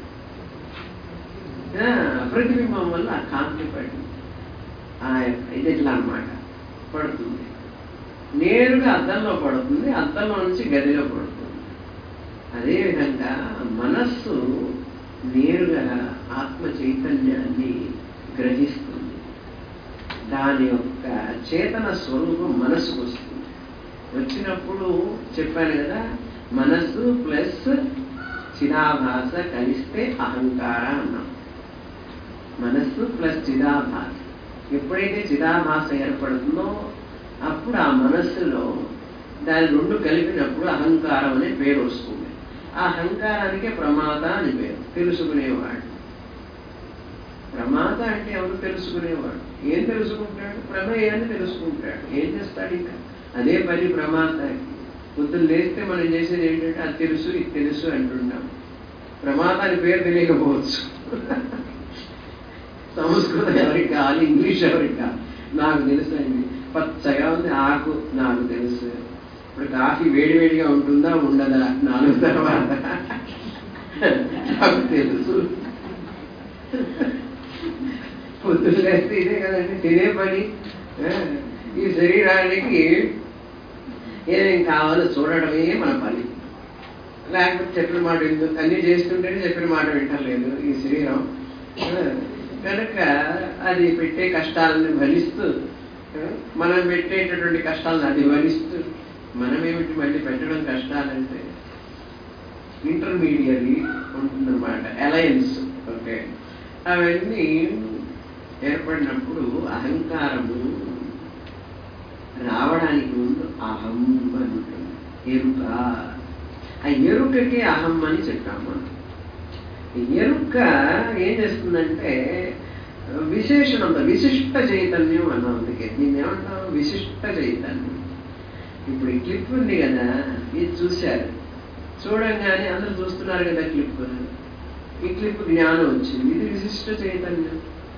Speaker 1: ఆ, ప్రతిబింబం వల్ల ఆ కాంతి పడింది ఆ యొక్క- ఇది ఎట్లా అన్నమాట పడుతుంది నేరుగా అద్దంలో పడుతుంది అద్దంలో నుంచి గదిలో పడుతుంది అదేవిధంగా మనస్సు నేరుగా ఆత్మ చైతన్యాన్ని గ్రహిస్తుంది దాని యొక్క చేతన స్వరూపం మనస్సుకు వస్తుంది వచ్చినప్పుడు చెప్పాను కదా మనస్సు ప్లస్ చిదాభాస కలిస్తే అహంకార అన్నాం మనస్సు ప్లస్ చిదాభాస ఎప్పుడైతే చిదాభాస ఏర్పడుతుందో అప్పుడు ఆ మనస్సులో దాని రెండు కలిపినప్పుడు అహంకారం అనే పేరు వస్తుంది ఆ అహంకారానికే ప్రమాద అని పేరు తెలుసుకునేవాడు ప్రమాద అంటే ఎవరు తెలుసుకునేవాడు ఏం తెలుసుకుంటాడు ప్రమేయాన్ని తెలుసుకుంటాడు ఏం చేస్తాడు ఇంకా అదే పని ప్రమాదానికి పొద్దున్న లేస్తే మనం చేసేది ఏంటంటే అది తెలుసు ఇది తెలుసు అంటుంటాం ప్రమాదాని పేరు తెలియకపోవచ్చు సంస్కృతం ఎవరికి కావాలి ఇంగ్లీష్ ఎవరికి కావాలి నాకు తెలుసు అండి పచ్చగా ఉంది ఆకు నాకు తెలుసు ఇప్పుడు కాఫీ వేడివేడిగా ఉంటుందా ఉండదా నాలుగు తర్వాత నాకు తెలుసు పొద్దున్న లేస్తే ఇదే కదండి తినే పని ఆ, ఈ శరీరానికి ఏమేం కావాలో చూడడమే మన పని లేకపోతే చెప్పిన మాట విందు అన్ని చేస్తుంటేనే చెప్పిన మాట వింటలేదు ఈ శరీరం ఆ, కనుక అది పెట్టే కష్టాలను భరిస్తూ ఆ, మనం పెట్టేటటువంటి కష్టాలను అది భరిస్తూ మనమేమిటి మళ్ళీ పెట్టడం కష్టాలంటే ఇంటర్మీడియరీ ఉంటుందన్నమాట అలయన్స్ ఓకే అవన్నీ ఏర్పడినప్పుడు అహంకారము రావడానికి ముందు అహం అని ఉంటుంది ఎరుక ఆ ఎరుకకి అహం అని చెప్పాము మనం. ఈ ఎరుక ఏం చేస్తుందంటే విశేషణం విశిష్ట చైతన్యం అన్నాం అందుకే దీన్ని ఏమంటాం విశిష్ట చైతన్యం ఇప్పుడు ఈ క్లిప్ ఉంది కదా ఇది చూశారు చూడంగానే అందరూ చూస్తున్నారు కదా క్లిప్ ఈ క్లిప్ జ్ఞానం వచ్చింది ఇది విశిష్ట చైతన్యం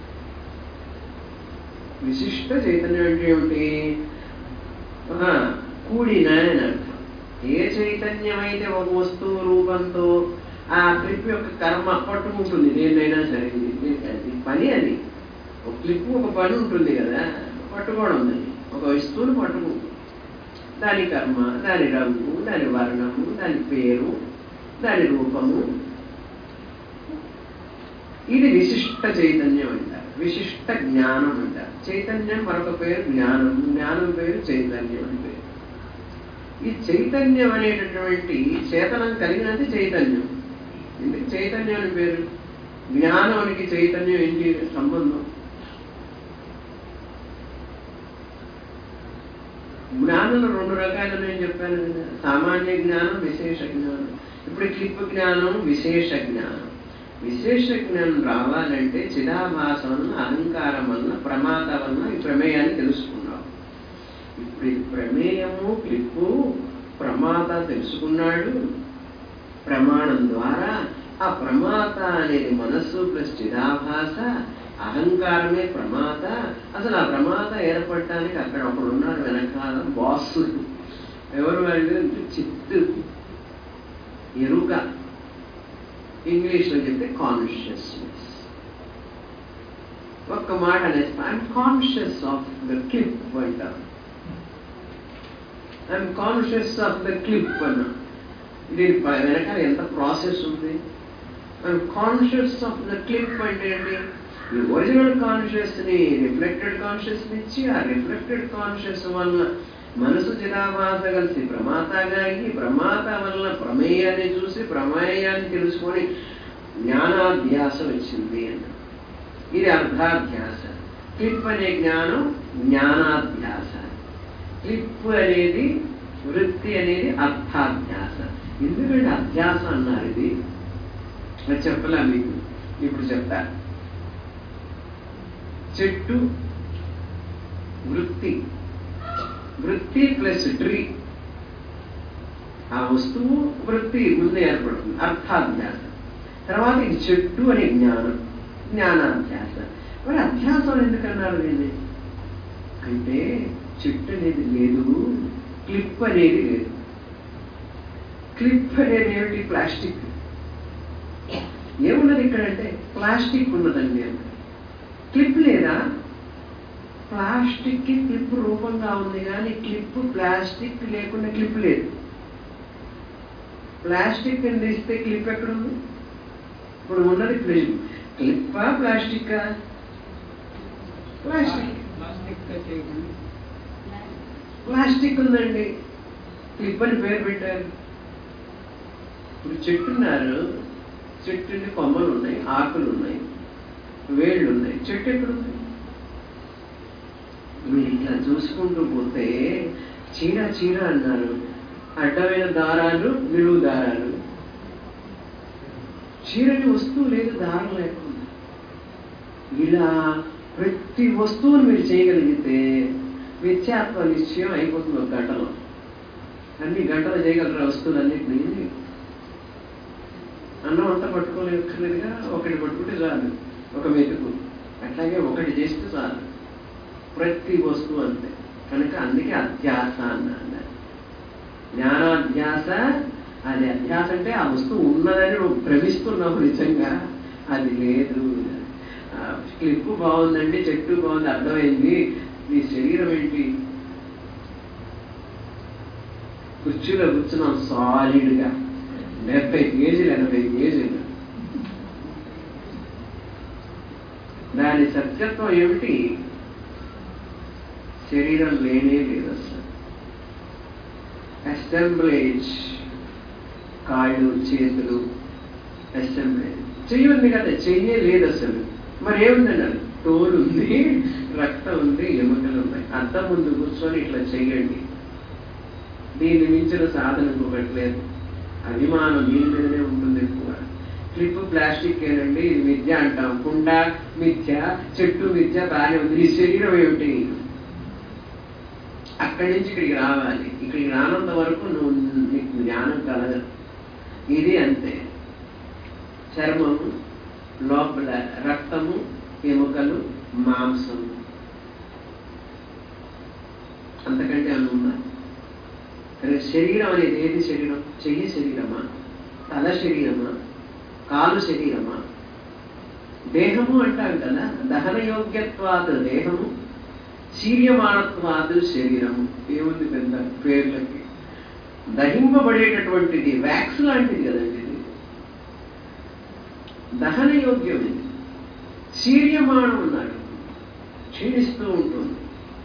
Speaker 1: విశిష్ట చైతన్యం అంటే ఏమిటి ఆహా, కూడిన అని అర్థం ఏ చైతన్యం అయితే ఒక వస్తువు రూపంతో ఆ క్లిప్ యొక్క కర్మ పట్టుకుంటుంది దేన్నైనా సరే ఇది ఇది- అది పని అది ఒక క్లిప్ ఒక పని ఉంటుంది కదా పట్టుకోవడం దాన్ని ఒక వస్తువును పట్టుకుంటుంది దాని కర్మ దాని రంగు దాని వర్ణము దాని పేరు దాని రూపము ఇది విశిష్ట చైతన్యం అంటారు విశిష్ట జ్ఞానం అంటారు చైతన్యం మరొక పేరు జ్ఞానం జ్ఞానం పేరు చైతన్యం అని పేరు ఈ చైతన్యం అనేటటువంటి చేతనం కలిగినది చైతన్యం ఎందుకు చైతన్యం అని పేరు జ్ఞానానికి చైతన్యం ఏంటి సంబంధం జ్ఞానంలో రెండు రకాలు నేను చెప్పాను కదా సామాన్య జ్ఞానం విశేష జ్ఞానం ఇప్పుడు క్లిప్ జ్ఞానం విశేష జ్ఞానం విశేష జ్ఞానం రావాలంటే చిదాభాసం వలన అహంకారం వలన ప్రమాద వలన ఈ ప్రమేయాన్ని తెలుసుకున్నాం ఇప్పుడు ఇది ప్రమేయము క్లిప్పు ప్రమాత తెలుసుకున్నాడు ప్రమాణం ద్వారా ఆ ప్రమాత అనేది మనస్సు ప్లస్ చిదాభాస అహంకారమే ప్రమాత అసలు ఆ ప్రమాత ఏర్పడటానికి అక్కడ ఒకడు ఉన్నారు వెనకాల బాస్ ఎవరు వాళ్ళు అంటే చిత్తు ఎరుక ఇంగ్లీష్లో చెప్తే కాన్షియస్నెస్ ఒక్క మాట అనేసి I'm conscious of the clip అంటారు I'm conscious of the clip అన్నా దీని ప- వెనకాల ఎంత ప్రాసెస్ ఉంది I'm conscious of the clip అంటే ఏంటి ఈ ఒరిజినల్ కాన్షియస్ ని రిఫ్లెక్టెడ్ కాన్షియస్ ఇచ్చి ఆ రిఫ్లెక్టెడ్ కాన్షియస్ వల్ల మనసు చిరాభాస కలిసి ప్రమాతగా అయ్యి ప్రమాత వల్ల ప్రమేయాన్ని చూసి ప్రమేయాన్ని తెలుసుకొని జ్ఞానాధ్యాస వచ్చింది అన్న ఇది అర్థాధ్యాస క్లిప్ అనే జ్ఞానం జ్ఞానాధ్యాస క్లిప్ అనేది వృత్తి అనేది అర్థాధ్యాస ఎందుకంటే అధ్యాస అన్నారు ఇది అది చెప్పలే మీకు ఇప్పుడు చెప్తా చెట్టు వృత్తి వృత్తి ప్లస్ ట్రీ ఆ వస్తువు వృత్తి ముందు ఏర్పడుతుంది అర్థాధ్యాస తర్వాత ఇది చెట్టు అనే జ్ఞానం జ్ఞానాధ్యాస మరి అధ్యాసం ఎందుకన్నారు దీన్ని అంటే చెట్టు అనేది లేదు క్లిప్ అనేది లేదు క్లిప్ అనేది ఏమిటి ప్లాస్టిక్ ఏమున్నది ఇక్కడ అంటే ప్లాస్టిక్ ఉన్నదండి అంటే క్లిప్ లేదా ప్లాస్టిక్ కి క్లిప్ రూపంగా ఉంది కానీ క్లిప్ ప్లాస్టిక్ లేకుండా క్లిప్ లేదు ప్లాస్టిక్ అని తీస్తే క్లిప్ ఎక్కడ ఉంది ఇప్పుడు ఉన్నది క్లిప్ క్లిప్పా ప్లాస్టిక్ ప్లాస్టిక్
Speaker 2: ప్లాస్టిక్ చేయకండి
Speaker 1: ప్లాస్టిక్ ఉందండి క్లిప్ అని పేరు పెట్టారు ఇప్పుడు చెట్టున్నారు చెట్టుని కొమ్మలు ఉన్నాయి ఆకులు ఉన్నాయి వేళ్ళు ఉన్నాయి చెట్టు ఎక్కడుంది మీరు ఇట్లా చూసుకుంటూ పోతే చీర చీర అన్నారు అడ్డమైన దారాలు నిలువు దారాలు చీరని వస్తువు లేదు దారం లేకుండా ఇలా ప్రతి వస్తువును మీరు చేయగలిగితే నిత్యాత్మ నిశ్చయం అయిపోతుంది ఒక గంటలో అన్ని గంటలు చేయగలరా వస్తువులన్నింటినీ అన్నం అంతా పట్టుకోలేకర్లేదుగా ఒకటి పట్టుకుంటే చాలు ఒక మెతుకు అట్లాగే ఒకటి చేస్తే చాలు ప్రతి వస్తువు అంతే కనుక అందుకే అధ్యాస అన్నాడు జ్ఞానాధ్యాస అది అధ్యాస అంటే ఆ వస్తువు ఉన్నదని నువ్వు భ్రమిస్తున్నావు నిజంగా అది లేదు ఆ, క్లిప్పు బాగుందండి చెట్టు బాగుంది అర్థమైంది నీ శరీరం ఏంటి కుర్చీలో కూర్చున్నాం సాలిడ్గా డెబ్బై కేజీలు ఎనభై కేజీలు దాని సత్యత్వం ఏమిటి శరీరం లేనే లేదు అసలు అసెంబ్లేజ్ కాళ్ళు చేతులు అసెంబ్లేజ్ చెయ్యి ఉంది కదా చెయ్యే లేదు అసలు మరి ఏముందండి అది? తోలు ఉంది రక్తం ఉంది ఎముకలు ఉన్నాయి అద్దం ముందు కూర్చొని ఇట్లా చెయ్యండి దీన్ని మించిన సాధన ఇంకొకటి లేదు అభిమానం దీని మీదనే ఉంటుంది ఎక్కువ క్లిప్ ప్లాస్టిక్ ఏనండి ఇది మిథ్య అంటాం కుండ మిథ్య చెట్టు మిథ్య బాగానే ఉంది నీ శరీరం ఏమిటి అక్కడి నుంచి ఇక్కడికి రావాలి ఇక్కడికి రానంత వరకు నువ్వు నీకు జ్ఞానం కలగదు ఇది అంతే చర్మము లోపల రక్తము ఎముకలు మాంసము అంతకంటే అని ఉందా కానీ శరీరం అనేది ఏది శరీరం చెయ్యి శరీరమా తల శరీరమా కాలు శరీరమా దేహము అంటాం కదా దహన యోగ్యత్వాత్ దేహము శీర్యమానత్వాత్ శరీరము ఏముంది పెద్ద పేర్లకి దహింపబడేటటువంటిది వ్యాక్స్ లాంటిది కదండి ఇది దహన యోగ్యం ఇది శీర్యమానం ఉన్నాడు క్షీణిస్తూ ఉంటుంది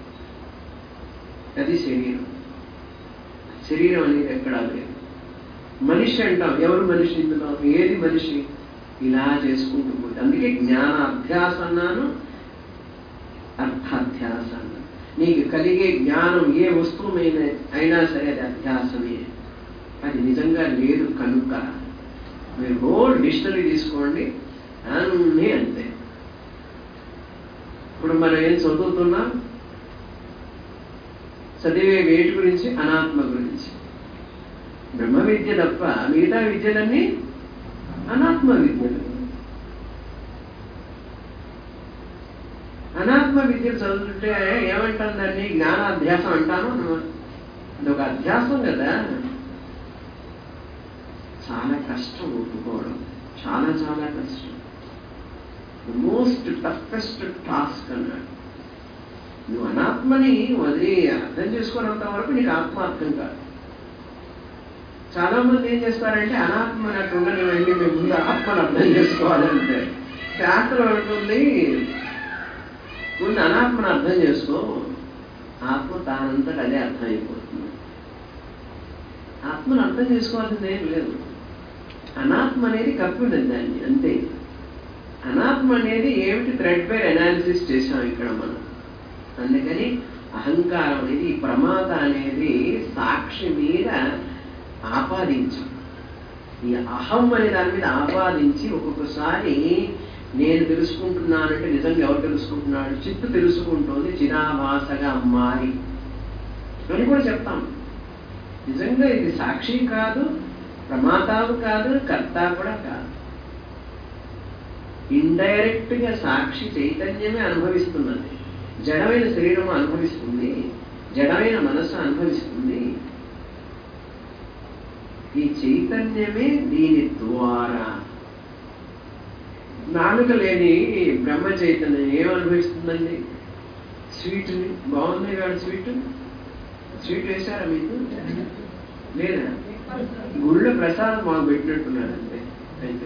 Speaker 1: అది శరీరం శరీరం అనేది ఎక్కడా లేదు మనిషి అంటాం ఎవరు మనిషి ఇందులో ఏది మనిషి ఇలా చేసుకుంటూ పోతే అందుకే జ్ఞాన అభ్యాస అన్నాను అర్థాధ్యాస అన్నాను నీకు కలిగే జ్ఞానం ఏ వస్తువు మీద అయినా సరే అది అధ్యాసమే అది నిజంగా లేదు కనుక మీరు హోల్ డిక్షనరీ తీసుకోండి అన్నీ అంతే ఇప్పుడు మనం ఏం చదువుతున్నాం చదివే వేటి గురించి అనాత్మ గురించి బ్రహ్మ విద్య తప్ప మిగతా విద్యలన్నీ అనాత్మ విద్యలు అనాత్మ విద్యలు చదువుతుంటే ఏమంటాను దాన్ని జ్ఞానాధ్యాసం అంటాను అదొక అధ్యాసం కదా చాలా కష్టం ఒప్పుకోవడం చాలా చాలా కష్టం మోస్ట్ టఫెస్ట్ టాస్క్ అన్నాడు నువ్వు అనాత్మని వదిలి అర్థం చేసుకున్నంత వరకు నీకు ఆత్మ అర్థం కాదు చాలా మంది ఏం చేస్తారంటే అనాత్మ నాకు ఉండనివ్వండి మేము ముందు ఆత్మను అర్థం చేసుకోవాలంటే శాస్త్రం అంటుంది ముందు అనాత్మను అర్థం చేసుకో ఆత్మ తానంతట అదే అర్థం అయిపోతుంది ఆత్మను అర్థం చేసుకోవాల్సింది ఏం లేదు అనాత్మ అనేది కప్పి ఉన్నది దాన్ని అంతే అనాత్మ అనేది ఏమిటి థ్రెడ్ బైర్ అనాలిసిస్ చేసాం ఇక్కడ మనం అందుకని అహంకారం అనేది ఈ ప్రమాద అనేది సాక్షి మీద ఆపాదించాం ఈ అహం అనే దాని మీద ఆపాదించి ఒక్కొక్కసారి నేను తెలుసుకుంటున్నానంటే నిజంగా ఎవరు తెలుసుకుంటున్నాడు చిత్తు తెలుసుకుంటోంది చిరాభాసగా మారి అని కూడా చెప్తాం నిజంగా ఇది సాక్షి కాదు ప్రమాతావు కాదు కర్త కూడా కాదు ఇండైరెక్ట్ గా సాక్షి చైతన్యమే అనుభవిస్తున్నది జడమైన శరీరము అనుభవిస్తుంది జడమైన మనస్సు అనుభవిస్తుంది ఈ చైతన్యమే దీని ద్వారా నాలుక లేని బ్రహ్మ చైతన్యం ఏం అనుభవిస్తుందండి స్వీట్ని బాగుంది కాదు స్వీట్ స్వీట్ వేశారా మీకు లేదా గుళ్ళో ప్రసాదం మాకు పెట్టినట్టున్నాడు అంతే అయితే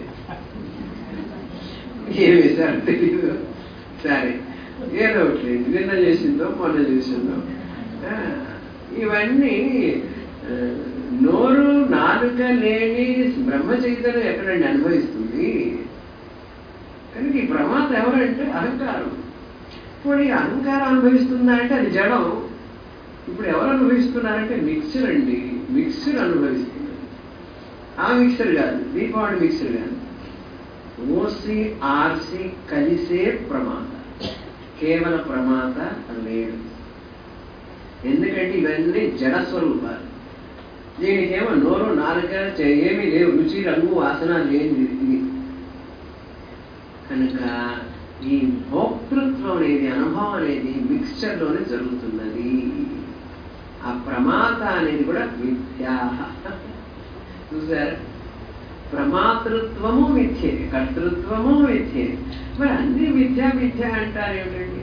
Speaker 1: ఏం వేశారు తెలియదు సరే ఏదో ఒకటి లేదు నిన్న చేసిందో మొన్న చేసిందో ఆ, ఇవన్నీ ఆ, నోరు నాలుక లేని బ్రహ్మ చైతన్యం ఎక్కడండి అనుభవిస్తుంది కనుక ఈ ప్రమాదం ఎవరంటే అహంకారం ఇప్పుడు ఈ అహంకారం అనుభవిస్తుందా అంటే అది జడం ఇప్పుడు ఎవరు అనుభవిస్తున్నారంటే మిక్సర్ అండి మిక్సర్ అనుభవిస్తున్నారు ఆ మిక్సర్ కాదు దీపావళి మిక్సర్ కాదు ఓసి ఆర్సి కలిసే ప్రమాద కేవల ప్రమాద లేడు ఎందుకంటే ఇవన్నీ జడ స్వరూపాలు దీనికేమో నోరు నాలుక చే- ఏమీ లేవు రుచి రంగు వాసన లేనిది ఇది కనుక ఈ భోక్తృత్వం అనేది అనుభవం అనేది మిక్స్చర్లోనే జరుగుతున్నది ఆ ప్రమాత అనేది కూడా మిథ్యా చూసారా ప్రమాతృత్వము మిథ్యే కర్తృత్వము మిథ్యే మరి అన్ని మిథ్యా మిథ్య అంటారు ఏమిటండి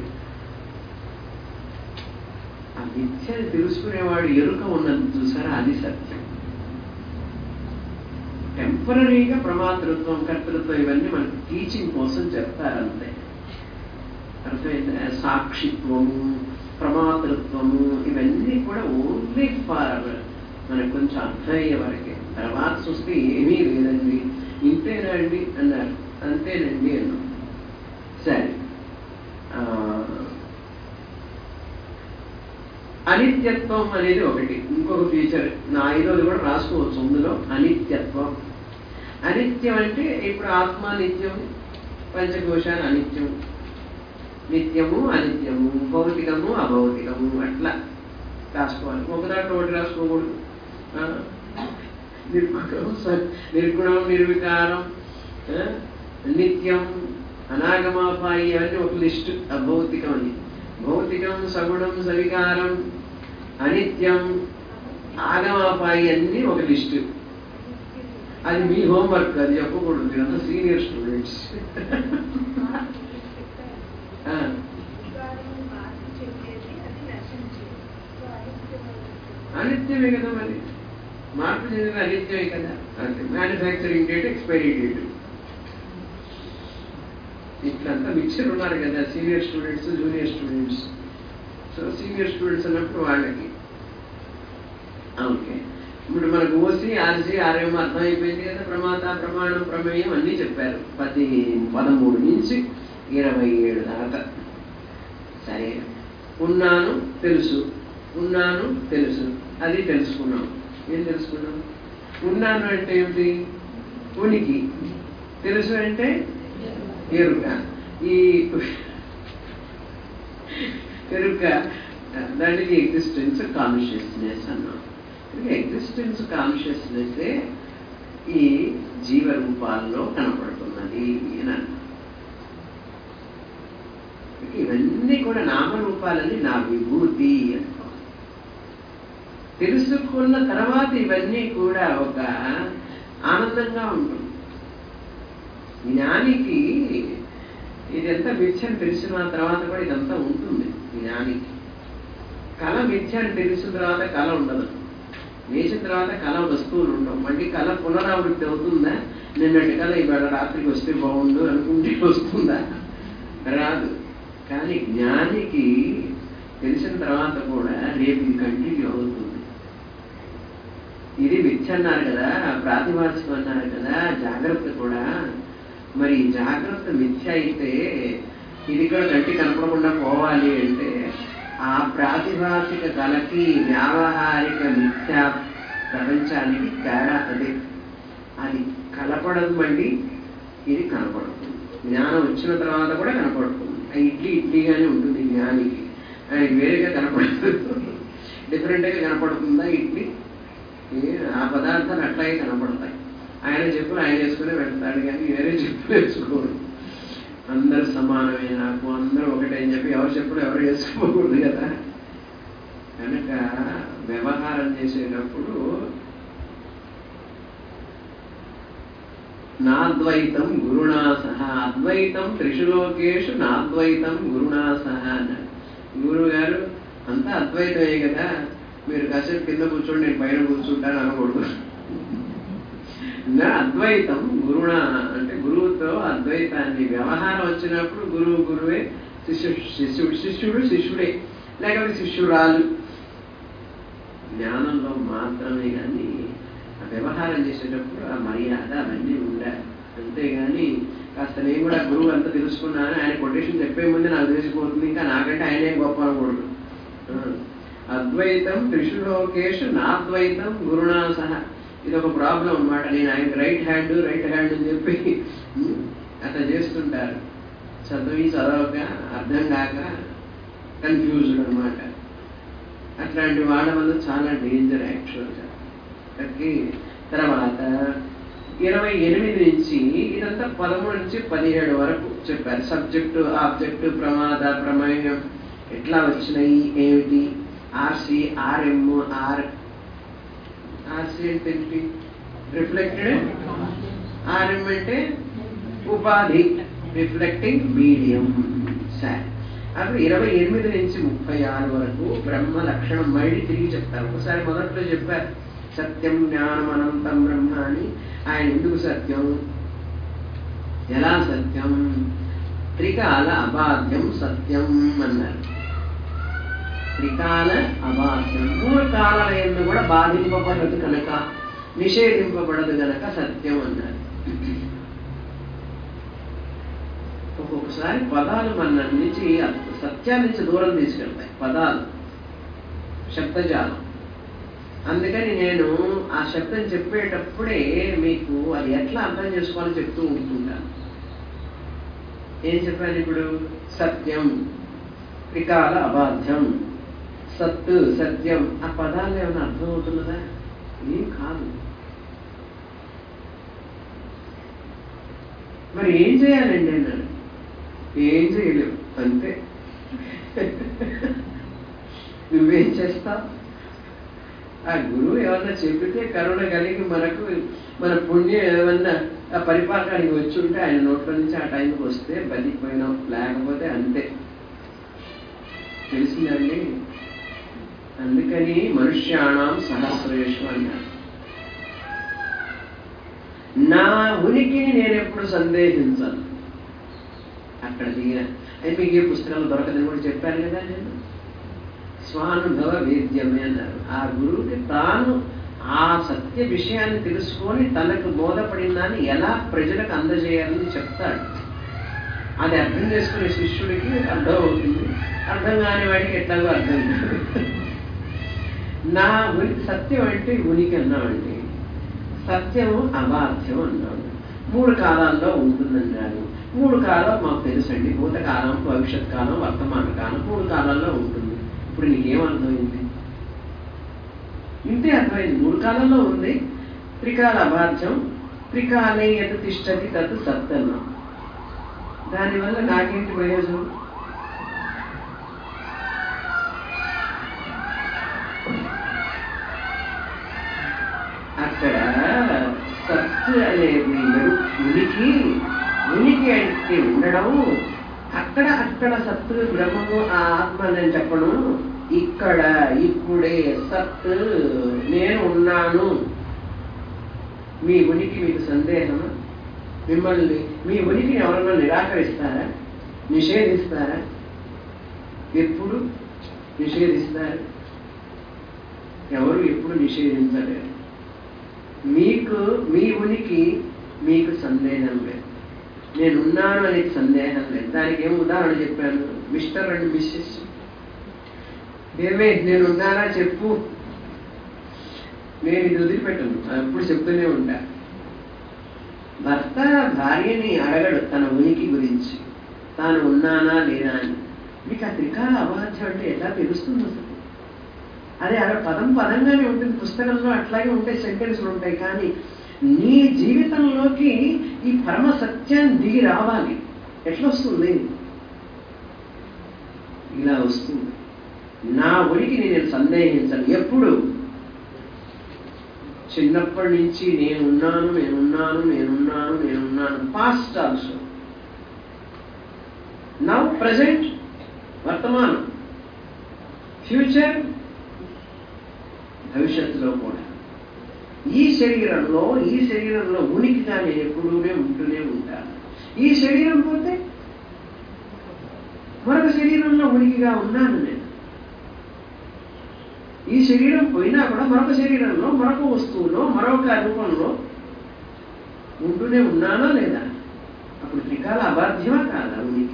Speaker 1: ఆ మిథ్యని తెలుసుకునేవాడు ఎరుక ఉన్నది చూసారా అది సత్యం టెంపరీగా ప్రమాతృత్వం కర్తృత్వం ఇవన్నీ మనకు టీచింగ్ కోసం చెప్తారంతే అర్థమైందా సాక్షిత్వము ప్రమాతృత్వము ఇవన్నీ కూడా ఓన్లీ ఫార్ మనకు కొంచెం అర్థమయ్యే వరకే తర్వాత చూస్తే ఏమీ లేదండి ఇంతేనండి అన్నారు అంతేనండి అన్నాం సరే ఆ, అనిత్యత్వం అనేది ఒకటి ఇంకొక ఫీచర్ నా ఐదోది కూడా రాసుకోవచ్చు అందులో అనిత్యత్వం అనిత్యం అంటే ఇప్పుడు ఆత్మ నిత్యం పంచకోశాలు అనిత్యం నిత్యము అనిత్యము భౌతికము అభౌతికము అట్లా రాసుకోవాలి ఒక దాంట్లో ఒకటి రాసుకోకూడదు ఆ, నిర్గుణం స- నిర్గుణం నిర్వికారం ఆ, నిత్యం అనాగమాపాయి అవన్నీ ఒక లిస్టు అభౌతికం అని భౌతికం సగుణం సవికారం అనిత్యం ఆగమాపాయి అన్ని ఒక లిస్టు అది మీ హోంవర్క్ అది చెప్పకూడదు మీరంతా సీనియర్ స్టూడెంట్స్ అనిత్యమే కదా మరి మార్పు చెందిన అనిత్యమే కదా అంటే మ్యానుఫ్యాక్చరింగ్ డేట్ ఎక్స్పైరీ డేట్ ఇట్లంతా మిక్చర్ ఉన్నారు కదా senior students junior students so senior students అన్నప్పుడు వాళ్ళకి ఓకే ఇప్పుడు మనకు ఓసి ఆర్సీ ఆర్ఎం అర్థమైపోయింది కదా ప్రమాత ప్రమాణం ప్రమేయం అన్నీ చెప్పారు పది పదమూడు నుంచి ఇరవై ఏడు దాకా సరే ఉన్నాను తెలుసు ఉన్నాను తెలుసు అది తెలుసుకున్నాం ఏం తెలుసుకున్నాం ఉన్నాను అంటే ఏమిటి ఉనికి తెలుసు అంటే ఎరుక ఈ ఎరుక దానికి ఎగ్జిస్టెన్స్ కాన్షియస్నెస్ అన్నాం ఎగ్జిస్టెన్స్ కాన్షియస్నెస్ ఈ జీవ రూపాల్లో కనపడుతున్నది అని అన్నాం ఇవన్నీ కూడా నామరూపాలని నా విభూతి అనుకో తెలుసుకున్న తర్వాత ఇవన్నీ కూడా ఒక ఆనందంగా ఉంటుంది జ్ఞానికి ఇదంతా మిథ్య అని తెలిసిన తర్వాత కూడా ఇదంతా ఉంటుంది జ్ఞానికి కళ మిథ్య అని తెలిసిన తర్వాత కళ ఉండదు వేసిన తర్వాత కళ వస్తువులు ఉండవు మళ్ళీ కళ పునరావృత్తి అవుతుందా నిన్నటి కళ ఇవాళ రాత్రికి వస్తే బాగుండు అనుకుంటే వస్తుందా రాదు కానీ జ్ఞానికి తెలిసిన తర్వాత కూడా రేపు ఇది కంటిన్యూ అవుతుంది ఇది మిథ్య అన్నారు కదా ప్రాతిభాషికం అన్నారు కదా జాగ్రత్త కూడా మరి ఈ జాగ్రత్త మిథ్య అయితే ఇది కూడా కంటి కనపడకుండా పోవాలి అంటే ఆ ప్రాతిభాషిక కళకి వ్యావహారిక మిథ్య ప్రపంచానికి తేడా అదే అది కలపడదు మళ్ళీ ఇది కనపడుతుంది జ్ఞానం వచ్చిన తర్వాత కూడా కనపడుతుంది ఆ ఇడ్లీ ఇడ్లీగానే ఉంటుంది జ్ఞానికి ఆయనకి వేరేగా కనపడదు డిఫరెంట్గా కనపడుతుందా ఇడ్లీ ఏ- ఆ పదార్థాలు అట్లాగే కనపడతాయి ఆయన చెప్పులు ఆయన వేసుకుని వెళ్తాడు కానీ వేరే చెప్పులు వేసుకోడు అందరు సమానమే నాకు అందరూ ఒకటే అని చెప్పి ఎవరు చెప్పులు ఎవరు వేసుకోకూడదు కదా కనుక వ్యవహారం చేసేటప్పుడు నాద్వైతం గురుణా సహ అద్వైతం త్రిశులోకేషు నాద్వైతం గురుణా సహ అన్నాడు గురువు గారు అంతా అద్వైతమే కదా మీరు కాసేపు కింద కూర్చోండి నేను పైన కూర్చుంటాను అనకూడదు నా అద్వైతం గురుణ అంటే గురువుతో అద్వైతాన్ని వ్యవహారం వచ్చినప్పుడు గురువు గురువే శిష్యు శిష్యుడు శిష్యుడు శిష్యుడే లేకపోతే శిష్యురాలు జ్ఞానంలో మాత్రమే కానీ ఆ వ్యవహారం చేసేటప్పుడు ఆ మర్యాద అవన్నీ ఉండాలి అంతేగాని కాస్త నేను కూడా గురువు అంతా తెలుసుకున్నాను ఆయన కొటేషన్ చెప్పే ముందే నాకు తెలిసిపోతుంది ఇంకా నాకంటే ఆయనే గొప్ప అనకూడదు ఆ, అద్వైతం త్రిశులోకేషు నాద్వైతం గురుణా సహ ఇది ఒక ప్రాబ్లం అన్నమాట నేను ఆయన రైట్ హ్యాండ్ రైట్ హ్యాండ్ అని చెప్పి ఉమ్, అట్లా చేస్తుంటారు చదివి చదవక అర్థం కాక కన్ఫ్యూజ్డ్ అనమాట అట్లాంటి వాళ్ళ వల్ల చాలా డేంజర్ యాక్చువల్గా ఓకే తర్వాత ఇరవై ఎనిమిది నుంచి ఇదంతా పదమూడు నుంచి పదిహేడు వరకు చెప్పారు సబ్జెక్టు ఆబ్జెక్టు ప్రమాద ప్రమేయం ఎట్లా వచ్చినాయి ఏమిటి ఆర్సి ఆర్ఎం ఆర్ ఆర్సి అంటే ఏంటి రిఫ్లెక్టెడ్ ఆర్ఎం అంటే ఉపాధి రిఫ్లెక్టింగ్ మీడియం సరే అప్పుడు ఇరవై ఎనిమిది నుంచి ముప్పై ఆరు వరకు బ్రహ్మ లక్షణం మళ్ళీ తిరిగి చెప్తారు ఒకసారి మొదట్లో చెప్పారు సత్యం జ్ఞానం అనంతం బ్రహ్మ అని ఆయన ఎందుకు సత్యం ఎలా సత్యం త్రికాల అబాధ్యం సత్యం అన్నారు త్రికాల అబాధ్యం మూడు కాలాల ఎందు కూడా బాధింపబడదు కనుక నిషేధింపబడదు గనక సత్యం అన్నారు ఒక్కొక్కసారి పదాలు మన నుంచి సత్యాన్ని నుంచి దూరం తీసుకెళ్తాయి పదాలు శబ్దజాలం అందుకని నేను ఆ శబ్దం చెప్పేటప్పుడే మీకు అది ఎట్లా అర్థం చేసుకోవాలో చెప్తూ ఉంటుంటాను ఏం చెప్పాను ఇప్పుడు సత్యం త్రికాల అబాధ్యం సత్తు సత్యం ఆ పదాలు ఏమైనా అర్థం అవుతున్నదా ఏం కాదు మరి ఏం చేయాలండి అన్నాడు ఏం చేయలేవు అంతే నువ్వేం చేస్తావు ఆ గురువు ఏమన్నా చెప్పితే కరుణ కలిగి మనకు మన పుణ్యం ఏమన్నా ఆ పరిపాకానికి వచ్చి ఉంటే ఆయన నోట్ల నుంచి ఆ టైంకి వస్తే బతికిపోయినాం లేకపోతే అంతే తెలిసిందండి అందుకని మనుష్యాణం సహస్రేషు అన్నారు నా ఉనికిని నేను ఎప్పుడు సందేహించను అక్కడ దిగిన అయితే మీకు ఏ పుస్తకాలు దొరకదని కూడా చెప్పాను కదా నేను స్వానుభవ వేద్యమే అన్నారు ఆ గురువుకి తాను ఆ సత్య విషయాన్ని తెలుసుకొని తనకు బోధపడిన దాన్ని ఎలా ప్రజలకు అందజేయాలని చెప్తాడు అది అర్థం చేసుకునే శిష్యుడికి అర్థం అవుతుంది అర్థం కాని వాడికి ఎట్లాగో అర్థం కాదు నా ఉనికి సత్యం అంటే ఉనికి అన్నామండి సత్యము అబాధ్యం అన్నాడు మూడు కాలాల్లో ఉంటుందన్నాడు మూడు కాలం మాకు తెలుసండి భూతకాలం భవిష్యత్ కాలం వర్తమాన కాలం మూడు కాలాల్లో ఉంటుంది ఇప్పుడు నీకేం అర్థమైంది ఇంతే అర్థమైంది మూడు కాలంలో ఉంది త్రికాల అబాధ్యం త్రికాలే ఎత తిష్టతి తత్ సత్తన్న దానివల్ల నాకేంటి ప్రయోజనం అక్కడ సత్ అనేది మెరు ఉనికి ఉనికి అంటే ఉండడం అక్కడ అక్కడ సత్ బ్రహ్మము ఆ ఆత్మ అని చెప్పడం ఇక్కడ ఇప్పుడే సత్ నేను ఉన్నాను మీ ఉనికి మీకు సందేహమా మిమ్మల్ని మీ ఉనికిని ఎవరన్నా నిరాకరిస్తారా నిషేధిస్తారా ఎప్పుడు నిషేధిస్తారు ఎవరు ఎప్పుడు నిషేధించలేరు మీకు మీ ఉనికి మీకు సందేహం లేదు నేనున్నాను అనే సందేహం లేదు దానికి ఏం ఉదాహరణ చెప్పాను మిస్టర్ అండ్ మిస్సెస్ ఏమే నేనున్నానా చెప్పు నేను ఇది వదిలిపెట్టను ఎప్పుడు చెప్తూనే ఉంటా భర్త భార్యని అడగడు తన ఉనికి గురించి తాను ఉన్నానా లేదా అని మీకు ఆ త్రికాల అవాధ్యం అంటే ఎలా తెలుస్తుంది అసలు అదే అక్కడ పదం పదంగానే ఉంటుంది పుస్తకంలో అట్లాగే ఉంటాయి సెంటెన్స్లు ఉంటాయి కానీ నీ జీవితంలోకి ఈ పరమ సత్యాన్ని దిగి రావాలి ఎట్లా వస్తుంది ఇలా వస్తుంది నా ఉనికిని నేను సందేహించను ఎప్పుడు చిన్నప్పటి నుంచి నేనున్నాను నేనున్నాను నేనున్నాను నేనున్నాను పాస్ట్ ఆల్సో నవ్ ప్రజెంట్ వర్తమానం ఫ్యూచర్ భవిష్యత్తులో కూడా ఈ శరీరంలో ఈ శరీరంలో ఉనికిగా నేను ఎప్పుడూనే ఉంటూనే ఉంటాను ఈ శరీరం పోతే మరొక శరీరంలో ఉనికిగా ఉన్నాను నేను ఈ శరీరం పోయినా కూడా మరొక శరీరంలో మరొక వస్తువులో మరొక రూపంలో ఉంటూనే ఉన్నానా లేదా అప్పుడు త్రికాల అబాధ్యమా కాదా ఉనికి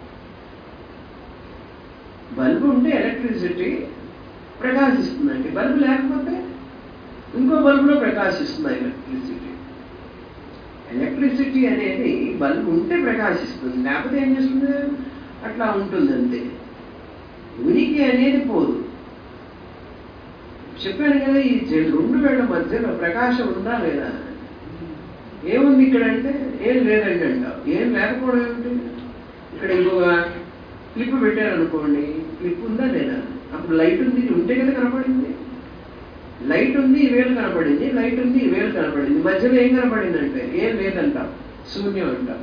Speaker 1: బల్బు ఉంటే ఎలక్ట్రిసిటీ ప్రకాశిస్తుందండి బల్బు లేకపోతే ఇంకో బల్బులో ప్రకాశిస్తుంది ఎలక్ట్రిసిటీ ఎలక్ట్రిసిటీ అనేది బల్బు ఉంటే ప్రకాశిస్తుంది లేకపోతే ఏం చేస్తుంది అట్లా ఉంటుంది అంతే ఉనికి అనేది పోదు చెప్పాను కదా ఈ జ- రెండు వేళ్ల మధ్యలో ప్రకాశం ఉందా లేదా ఏముంది ఇక్కడ అంటే ఏం లేదండి అంటావు ఏం లేకపోవడం ఏమిటి ఇక్కడ ఇంకొక క్లిప్ పెట్టారనుకోండి క్లిప్ ఉందా లేదా అప్పుడు లైట్ ఉంది ఇది ఉంటే కదా కనపడింది లైట్ ఉంది ఈ వేలు కనపడింది లైట్ ఉంది ఈ వేలు కనపడింది మధ్యలో ఏం కనపడింది అంటే ఏం లేదంటాం శూన్యం అంటాం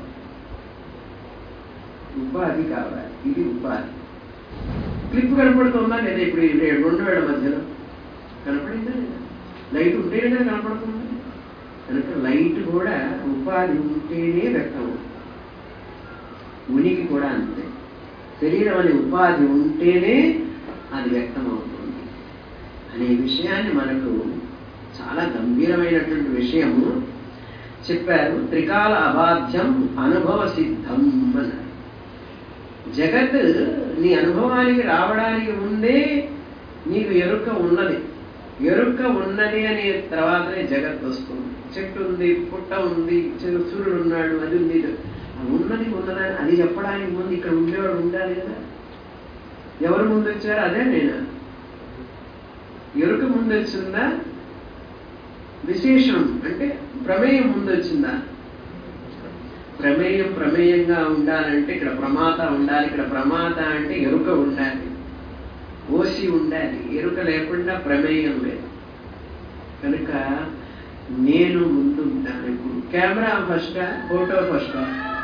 Speaker 1: ఉపాధి కావాలి ఇది ఉపాధి క్లిప్ కనపడుతుందా లేదా ఇప్పుడు ఈ రే- రెండు వేల మధ్యలో కనపడిందా లేదా లైట్ ఉంటే కదా కనపడుతుంది కనుక లైట్ కూడా ఉపాధి ఉంటేనే వ్యక్తం అవుతుంది. ఉనికి కూడా అంతే శరీరం అనే ఉపాధి ఉంటేనే అది వ్యక్తం అవుతుంది అనే విషయాన్ని మనకు చాలా గంభీరమైనటువంటి విషయము చెప్పారు త్రికాల అబాధ్యం అనుభవ సిద్ధం అన్నారు జగత్ నీ అనుభవానికి రావడానికి ముందే నీకు ఎరుక ఉన్నది ఎరుక ఉన్నది అనే తర్వాతనే జగత్ వస్తుంది చెట్టు ఉంది పుట్ట ఉంది చె- సూర్యుడు ఉన్నాడు అది ఉంది ఇది. ఆ ఉన్నది ఉన్నదని అది చెప్పడానికి ముందు ఇక్కడ ఉండేవాడు ఉండాలి కదా ఎవరు ముందు వచ్చారు అదే నేను ఎరుక ముందు వచ్చిందా విశేషం అంటే ప్రమేయం ముందు వచ్చిందా ప్రమేయం ప్రమేయంగా ఉండాలంటే ఇక్కడ ప్రమాత ఉండాలి ఇక్కడ ప్రమాత అంటే ఎరుక ఉండాలి ఓసి ఉండాలి ఎరుక లేకుండా ప్రమేయం లేదు కనుక నేను ముందు ఉంటాను ఇప్పుడు కెమెరా ఫస్టా ఫోటో ఫస్టా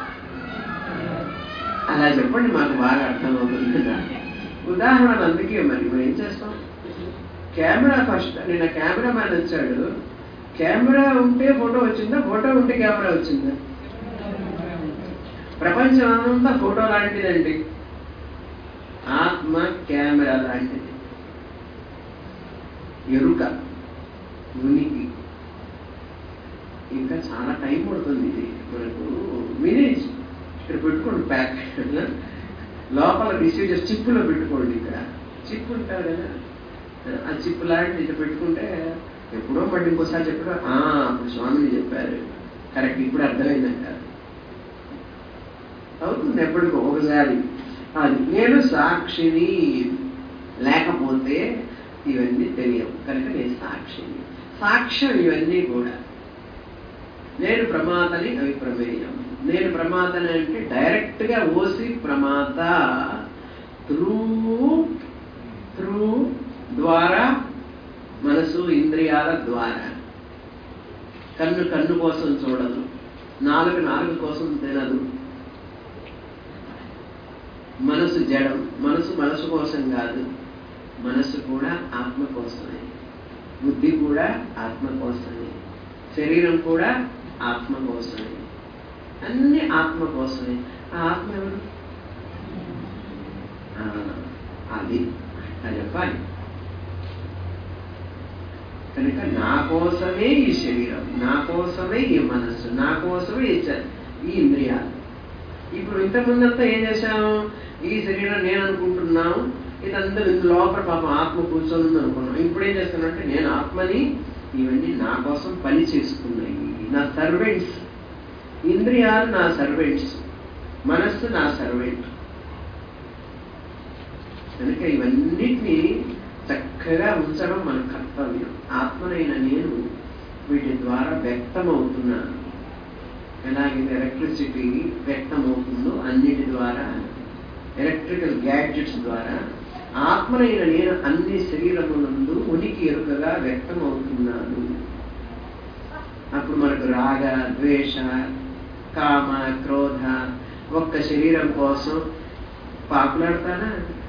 Speaker 1: అలా చెప్పండి మాకు బాగా అర్థమవుతుంది కదా ఉదాహరణ అందుకే మరి మనం ఏం చేస్తాం కెమెరా ఫస్ట్ నిన్న కెమెరా మ్యాన్ వచ్చాడు కెమెరా ఉంటే ఫోటో వచ్చిందా ఫోటో ఉంటే కెమెరా వచ్చిందా ప్రపంచం అంతా ఫోటో లాంటిదండి ఆత్మ కెమెరా లాంటిది ఎరుక ఉనికి ఇంకా చాలా టైం పడుతుంది ఇది మనకు మినిట్స్ ఇక్కడ పెట్టుకోండి ప్యాక్ లోపల రిసీవ్ చేసి చిప్పులో పెట్టుకోండి ఇక్కడ చిప్ ఉంటారు కదా ఆ చిప్ లాంటిది ఇట్లా పెట్టుకుంటే ఎప్పుడో మళ్ళీ ఇంకోసారి చెప్పారు "ఆ, అప్పుడు స్వామిని చెప్పారు కరెక్ట్ ఇప్పుడు అర్థమైందంటారు అవుతుంది ఎప్పటికో ఒకసారి అది నేను సాక్షిని లేకపోతే ఇవన్నీ తెలియవు కనుక నేను సాక్షిని సాక్ష్యం ఇవన్నీ కూడా నేను ప్రమాతని అవి ప్రమేయం నేను ప్రమాతని అంటే డైరెక్ట్గా ఓసి ప్రమాత త్రూ త్రూ ద్వారా మనసు ఇంద్రియాల ద్వారా కన్ను కన్ను కోసం చూడదు నాలుగు నాలుగు కోసం తినదు మనసు జడం మనసు మనసు కోసం కాదు మనసు కూడా ఆత్మ కోసమే బుద్ధి కూడా ఆత్మ కోసమే శరీరం కూడా ఆత్మ కోసమే అన్ని ఆత్మ కోసమే ఆ ఆత్మ ఎవరు ఆ, అది అది చెప్పాలి కనుక నా కోసమే ఈ శరీరం నా కోసమే ఈ మనస్సు నా కోసమే ఈ చ- ఈ ఇంద్రియాలు ఇప్పుడు ఇంతకుముందంతా ఏం చేశాము ఈ శరీరం నేను అనుకుంటున్నాను ఇదంతా ఇందు లోపల పాపం ఆత్మ కూర్చొని ఉంది అనుకున్నాం ఇప్పుడు ఏం చేస్తున్నానంటే నేను ఆత్మని ఇవన్నీ నా కోసం పని చేసుకున్నాయి నా సర్వెంట్స్ ఇంద్రియాలు నా సర్వెంట్స్ మనస్సు నా సర్వెంట్ కనుక ఇవన్నిటినీ చక్కగా ఉంచడం మన కర్తవ్యం ఆత్మనైన నేను వీటి ద్వారా వ్యక్తమవుతున్నాను ఎలాగైతే ఎలక్ట్రిసిటీ వ్యక్తమవుతుందో అన్నిటి ద్వారా ఎలక్ట్రికల్ గ్యాడ్జెట్స్ ద్వారా ఆత్మనైన నేను అన్ని శరీరమునందు ఉనికి ఎరుకగా వ్యక్తమవుతున్నాను అప్పుడు మనకు రాగ ద్వేష కామ క్రోధ ఒక్క శరీరం కోసం పాకులాడతానా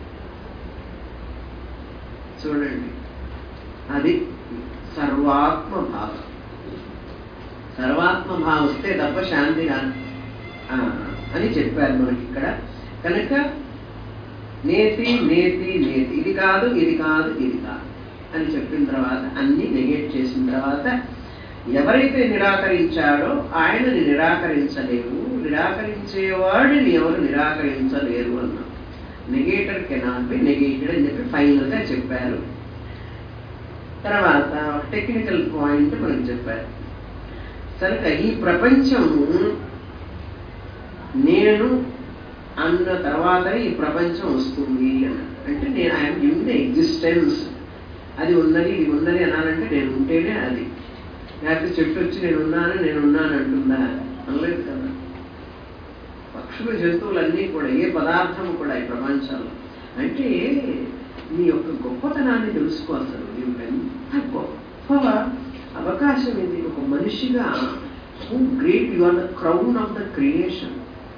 Speaker 1: చూడండి అది సర్వాత్మ భావం సర్వాత్మ భావం వస్తే తప్ప శాంతి రాదు ఆ, అని చెప్పారు మనకి ఇక్కడ కనుక నేతి నేతి నేతి ఇది కాదు ఇది కాదు ఇది కాదు అని చెప్పిన తర్వాత అన్ని నెగెట్ చేసిన తర్వాత ఎవరైతే నిరాకరించాడో ఆయనని నిరాకరించలేవు నిరాకరించేవాడిని ఎవరు నిరాకరించలేరు అన్నాం నెగేటర్ కెనాట్ బి నెగేటెడ్ అని చెప్పి ఫైనల్ గా చెప్పారు తర్వాత టెక్నికల్ పాయింట్ మనకు చెప్పారు కనుక ఈ ప్రపంచము నేను అన్న తర్వాతనే ఈ ప్రపంచం వస్తుంది అన్నాడు అంటే నేను ఐఎమ్ గివింగ్ ద ఎగ్జిస్టెన్స్ అది ఉన్నది ఇది ఉన్నది అనాలంటే నేను ఉంటేనే అది లేకపోతే చెట్టు వచ్చి నేను ఉన్నాను నేను ఉన్నాను అంటుందా అనలేదు కదా పక్షులు జంతువులన్నీ కూడా ఏ పదార్థం కూడా ఈ ప్రపంచంలో అంటే నీ యొక్క గొప్పతనాన్ని తెలుసుకో అసలు నీవు ఎంత గొప్ప అవకాశం ఇది ఒక మనిషిగా who great you are the crown of the creation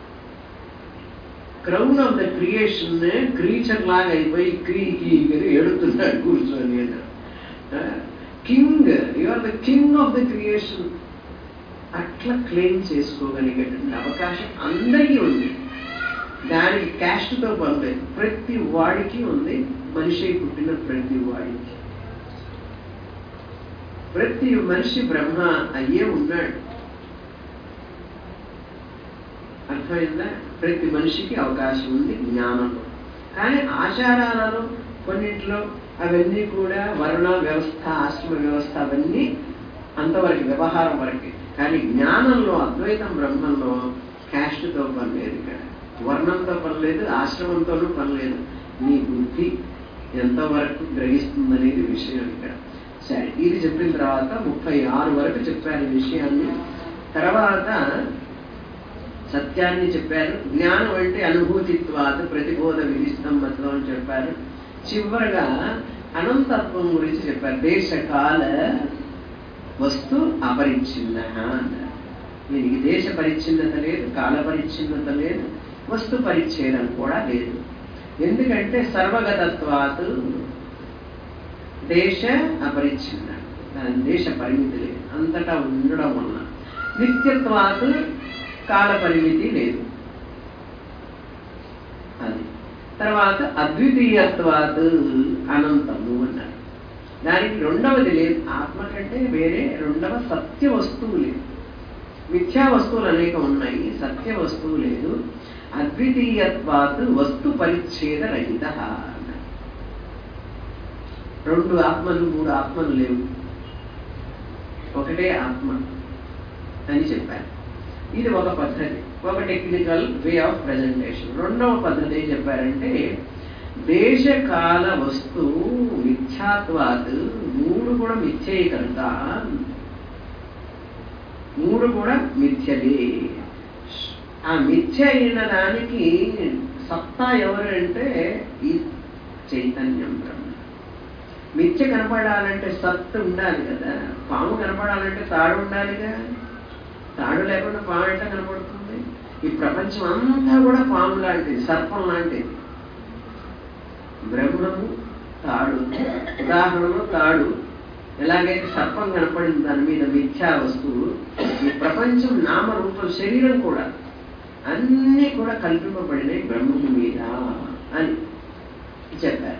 Speaker 1: crown of the creation creature లాగా అయిపోయి క్రీ కీ అని ఏడుతున్నాడు కూర్చొని king you are the king of the creation అట్లా క్లెయిమ్ చేసుకోగలిగేటువంటి అవకాశం అందరికీ ఉంది దానికి క్యాస్ట్తో పనిలేదు ప్రతి వాడికి ఉంది మనిషి పుట్టిన ప్రతి వాడికి ప్రతి మనిషి బ్రహ్మ అయ్యే ఉన్నాడు అర్థమైందా ప్రతి మనిషికి అవకాశం ఉంది జ్ఞానంలో కానీ ఆచారాలలో కొన్నింటిలో అవన్నీ కూడా వర్ణ వ్యవస్థ ఆశ్రమ వ్యవస్థ అవన్నీ అంతవరకు వ్యవహారం వరకే కానీ జ్ఞానంలో అద్వైతం బ్రహ్మంలో క్యాస్ట్తో పని లేదు ఇక్కడ వర్ణంతో పని లేదు ఆశ్రమంతోనూ పని లేదు నీ బుద్ధి ఎంతవరకు గ్రహిస్తుందనేది విషయం ఇక్కడ సరే ఇది చెప్పిన తర్వాత ముప్పై ఆరు వరకు చెప్పారు ఈ విషయాన్ని తర్వాత సత్యాన్ని చెప్పారు జ్ఞానం అంటే అనుభూతిత్వాత ప్రతిబోధ విధిస్తంభత్వం అని చెప్పారు చివరగా అనంతత్వం గురించి చెప్పారు దేశకాల వస్తు అపరిచ్ఛిన్న అన్నారు దీనికి దేశ పరిచ్ఛిన్నత లేదు కాల పరిచ్ఛిన్నత లేదు వస్తు పరిచ్ఛేదం కూడా లేదు ఎందుకంటే సర్వగతత్వాత్ దేశ అపరిచ్ఛిన్న దాని దేశ పరిమితి లేదు అంతటా ఉండడం వల్ల నిత్యత్వాత్ కాల పరిమితి లేదు అది తర్వాత అద్వితీయత్వాత్ అనంతము అన్నారు దానికి రెండవది లేదు ఆత్మ కంటే వేరే రెండవ సత్య వస్తువు లేదు మిథ్యా వస్తువులు అనేక ఉన్నాయి సత్య వస్తువు లేదు అద్వితీయత్వాత్ వస్తు పరిచ్ఛేద రహిత అన్నారు రెండు ఆత్మలు మూడు ఆత్మలు లేవు ఒకటే ఆత్మ అని చెప్పారు ఇది ఒక పద్ధతి ఒక టెక్నికల్ వే ఆఫ్ ప్రజెంటేషన్ రెండవ పద్ధతి ఏం చెప్పారంటే దేశకాల వస్తు మిథ్యాత్వాత్ మూడు కూడా మిథ్యే కనుక మూడు కూడా మిథ్యలే ఆ మిథ్య అయిన దానికి సత్తా ఎవరు అంటే ఈ చైతన్యం బ్రహ్మ మిథ్య కనపడాలంటే సత్ ఉండాలి కదా పాము కనపడాలంటే తాడు ఉండాలిగా తాడు లేకుండా పాము ఎట్లా కనపడుతుంది ఈ ప్రపంచం అంతా కూడా పాము లాంటిది సర్పం లాంటిది బ్రహ్మము తాడు ఉదాహరణలో తాడు ఎలాగైతే సర్పం కనపడింది దాని మీద మిథ్యా వస్తువు ఈ ప్రపంచం నామరూపం శరీరం కూడా అన్నీ కూడా కల్పింపబడినాయి బ్రహ్మము మీద అని చెప్పారు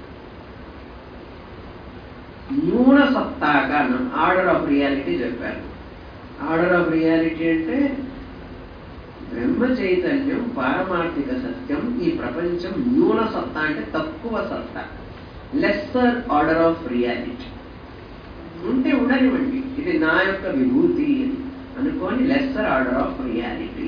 Speaker 1: న్యూన సత్తాగా ఆర్డర్ ఆఫ్ రియాలిటీ చెప్పారు ఆర్డర్ ఆఫ్ రియాలిటీ అంటే బ్రహ్మ చైతన్యం పారమార్థిక సత్యం ఈ ప్రపంచం న్యూన సత్తా అంటే తక్కువ సత్తా లెస్సర్ ఆర్డర్ ఆఫ్ రియాలిటీ ఉంటే ఉండనివ్వండి ఇది నా యొక్క విభూతి అని అనుకొని లెస్సర్ ఆర్డర్ ఆఫ్ రియాలిటీ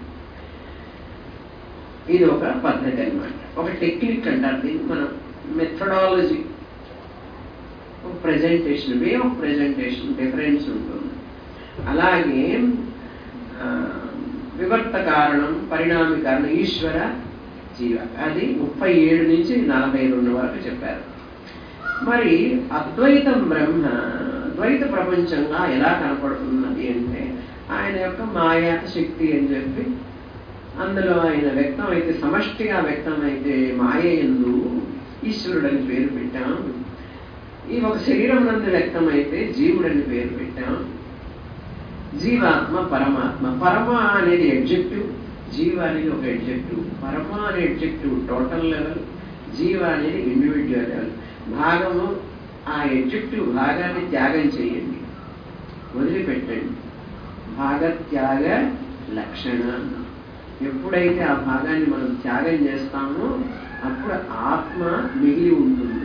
Speaker 1: ఇది ఒక పద్ధతి అన్నమాట ఒక టెక్నిక్ అంటారు దీన్ని మనం methodology presentation way of presentation difference ఉంటుంది అలాగే ఆ, వివర్త కారణం పరిణామి కారణం ఈశ్వర జీవ అది ముప్పై ఏడు నుంచి నలభై రెండు వరకు చెప్పారు మరి అద్వైతం బ్రహ్మ ద్వైత ప్రపంచంగా ఎలా కనపడుతున్నది అంటే ఆయన యొక్క మాయా శక్తి అని చెప్పి అందులో ఆయన వ్యక్తం అయితే సమష్టిగా వ్యక్తం అయితే మాయ ఎందు ఈశ్వరుడని పేరు పెట్టాం ఈ ఒక శరీరం నందు వ్యక్తమైతే జీవుడని పేరు పెట్టాం జీవాత్మ పరమాత్మ పరమ అనేది ఎడ్జెక్టివ్ జీవ అనేది ఒక ఎడ్జెక్టివ్ పరమ అనే ఎడ్జెక్టివ్ టోటల్ లెవెల్ జీవ అనేది ఇండివిజువల్ లెవెల్ భాగము ఆ ఎడ్జెక్టివ్ భాగాన్ని త్యాగం చేయండి వదిలిపెట్టండి భాగత్యాగ లక్షణ ఎప్పుడైతే ఆ భాగాన్ని మనం త్యాగం చేస్తామో అప్పుడు ఆత్మ మిగిలి ఉంటుంది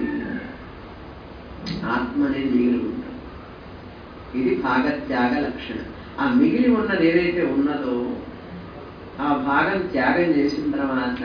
Speaker 1: ఆత్మ అనేది మిగిలి ఉంటుంది ఇది భాగత్యాగ లక్షణం ఆ మిగిలి ఉన్నది ఏదైతే ఉన్నదో ఆ భాగం త్యాగం చేసిన తర్వాత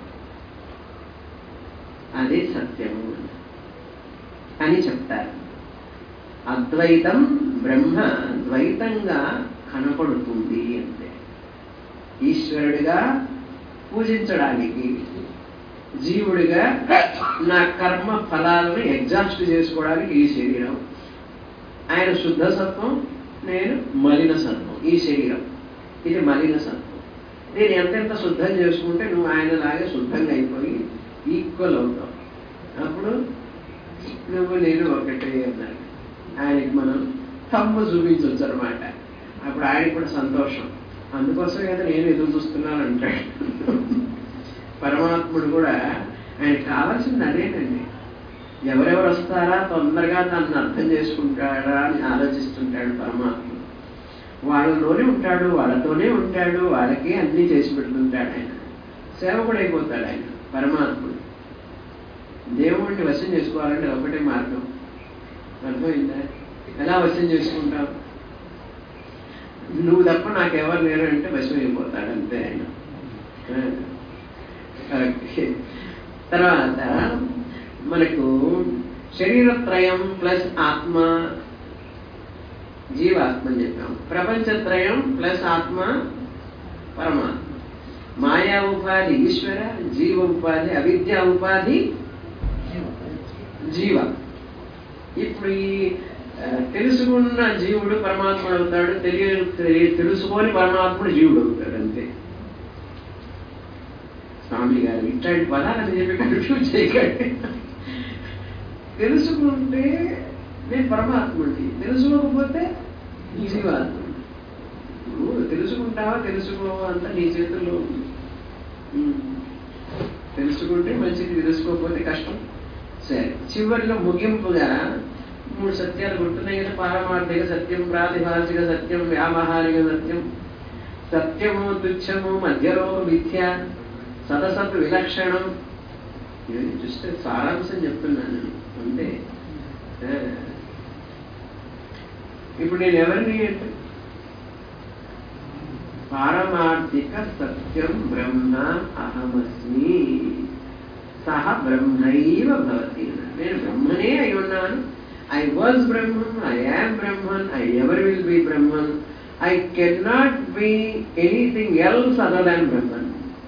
Speaker 1: అదే సత్యము అని చెప్తారు అద్వైతం బ్రహ్మ ద్వైతంగా కనపడుతుంది అంటే ఈశ్వరుడిగా పూజించడానికి జీవుడిగా నా కర్మ ఫలాలను ఎగ్జాస్ట్ చేసుకోవడానికి ఈ శరీరం ఆయన శుద్ధ సత్వం నేను మలిన సత్వం ఈ శరీరం ఇది మలిన సత్వం నేను ఎంతెంత శుద్ధం చేసుకుంటే నువ్వు ఆయనలాగే శుద్ధంగా అయిపోయి ఈక్వల్ అవుతావు అప్పుడు నువ్వు నేను ఒకటే అన్నాడు ఆయనకి మనం తమ్ము చూపించవచ్చు అనమాట అప్పుడు ఆయనకి కూడా సంతోషం అందుకోసం కదా నేను ఎదురు చూస్తున్నాను అంటాడు పరమాత్ముడు కూడా ఆయనకి కావాల్సింది అదేనండి ఎవరెవరు వస్తారా తొందరగా తనను అర్థం చేసుకుంటాడా అని ఆలోచిస్తుంటాడు పరమాత్మ వాళ్ళలోనే ఉంటాడు వాళ్ళతోనే ఉంటాడు వాళ్ళకే అన్నీ చేసి పెడుతుంటాడు ఆయన సేవకుడు అయిపోతాడు ఆయన పరమాత్ముడు దేవుణ్ణి వశం చేసుకోవాలంటే ఒకటే మార్గం అర్థమైందా ఎలా వశం చేసుకుంటావు నువ్వు తప్ప నాకెవరు లేరు అంటే వశం అయిపోతాడు అంతే ఆయన ఓకే. తర్వాత మనకు శరీరత్రయం ప్లస్ ఆత్మ జీవాత్మ అని చెప్పాం ప్రపంచత్రయం ప్లస్ ఆత్మ పరమాత్మ మాయా ఉపాధి ఈశ్వర జీవ ఉపాధి అవిద్యా ఉపాధి జీవ ఇప్పుడు ఈ ఆ, తెలుసుకున్న జీవుడు పరమాత్ముడు అవుతాడు తెలియ తెలి- తెలుసుకొని పరమాత్ముడు జీవుడు అవుతాడు అంతే స్వామి గారు ఇట్లాంటి పదాలని చెప్పి కన్ఫ్యూజ్ చేయకండి తెలుసుకుంటే నేను పరమాత్ముడి తెలుసుకోకపోతే జీవాత్ముడు నువ్వు తెలుసుకుంటావా తెలుసుకోవా అంత నీ చేతుల్లో ఉంది ఉమ్. తెలుసుకుంటే మంచిది తెలుసుకోకపోతే కష్టం సరే చివరిలో ముగింపుగా మూడు సత్యాలు గుర్తున్నాయి కదా పారమార్థిక సత్యం ప్రాతిభాషిక సత్యం వ్యావహారిక సత్యం సత్యము తుచ్చము మధ్యలోక మిథ్య సదసత్ విలక్షణం ఇవన్నీ చూస్తే సారాంశం చెప్తున్నాను అంతే ఆ. ఇప్పుడు నేను ఎవరిని అంటే పారమార్థిక సత్యం బ్రహ్మ అహమస్మి సహ బ్రహ్మైవ భవతి నేను బ్రహ్మనే అయి ఉన్నాను I was Brahman I am Brahman I ever will be Brahman I can not be anything else other than Brahman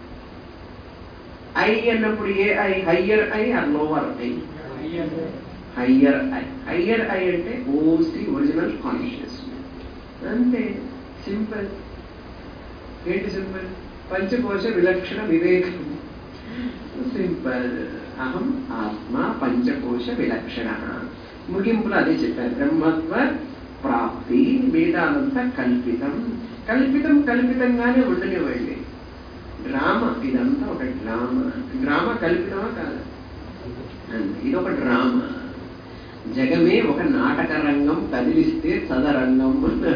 Speaker 1: I అన్నప్పుడు ఏ I higher I or lower I higher I higher I అంటే ఓస్ ది ఒరిజినల్ కాన్షియస్ అంతే సింపుల్ ఏంటి simple పంచకోశ విలక్షణ వివేకం simple అహం ఆత్మ పంచకోశ విలక్షణ ముగింపులో అదే చెప్పారు బ్రహ్మత్వ ప్రాప్తి వేదాలంతా కల్పితం కల్పితం కల్పితంగానే ఉండనివ్వండి డ్రామా ఇదంతా ఒక డ్రామా డ్రామా కల్పితమా కాదా అంతే ఇది ఒక డ్రామా జగమే ఒక నాటక రంగం కదిలిస్తే చదరంగం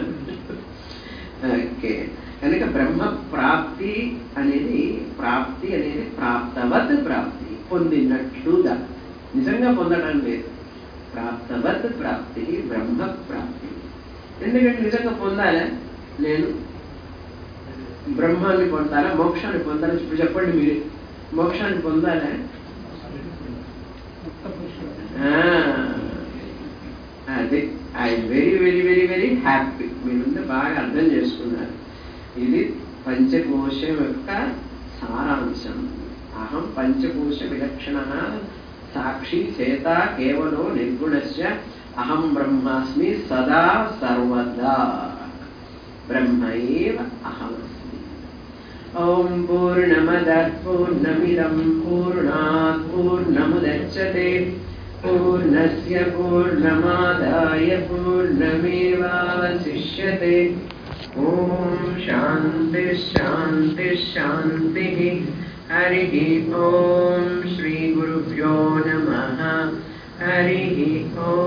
Speaker 1: ఓకే కనుక బ్రహ్మ ప్రాప్తి అనేది ప్రాప్తి అనేది ప్రాప్తవత్ ప్రాప్తి పొందినట్లుగా నిజంగా పొందడం లేదు ప్రాప్తవత్ ప్రాప్తి బ్రహ్మ ప్రాప్తి ఎందుకంటే నిజంగా పొందాలా నేను బ్రహ్మాన్ని పొందాలా మోక్షాన్ని పొందాలా ఇప్పుడు చెప్పండి మీరు మోక్షాన్ని పొందాలా అదే I very very very very happy మీరంతా బాగా అర్థం చేసుకున్నారు ఇది పంచకోశం యొక్క సారాంశం అహం పంచకోశ విలక్షణ సాక్షి చేత కేవలో నిర్గుణస్య అహం బ్రహ్మాస్మి సదా సర్వదా బ్రహ్మైవ అహమస్మి ఓం పూర్ణమద పూర్ణమిదం పూర్ణాత్ పూర్ణముదచ్చతే పూర్ణస్య పూర్ణమాదాయ పూర్ణమేవాశిష్యతే ఓం శాంతి శాంతి శాంతి హరి ఓం శ్రీ గురుభ్యో నమ హరి ఓం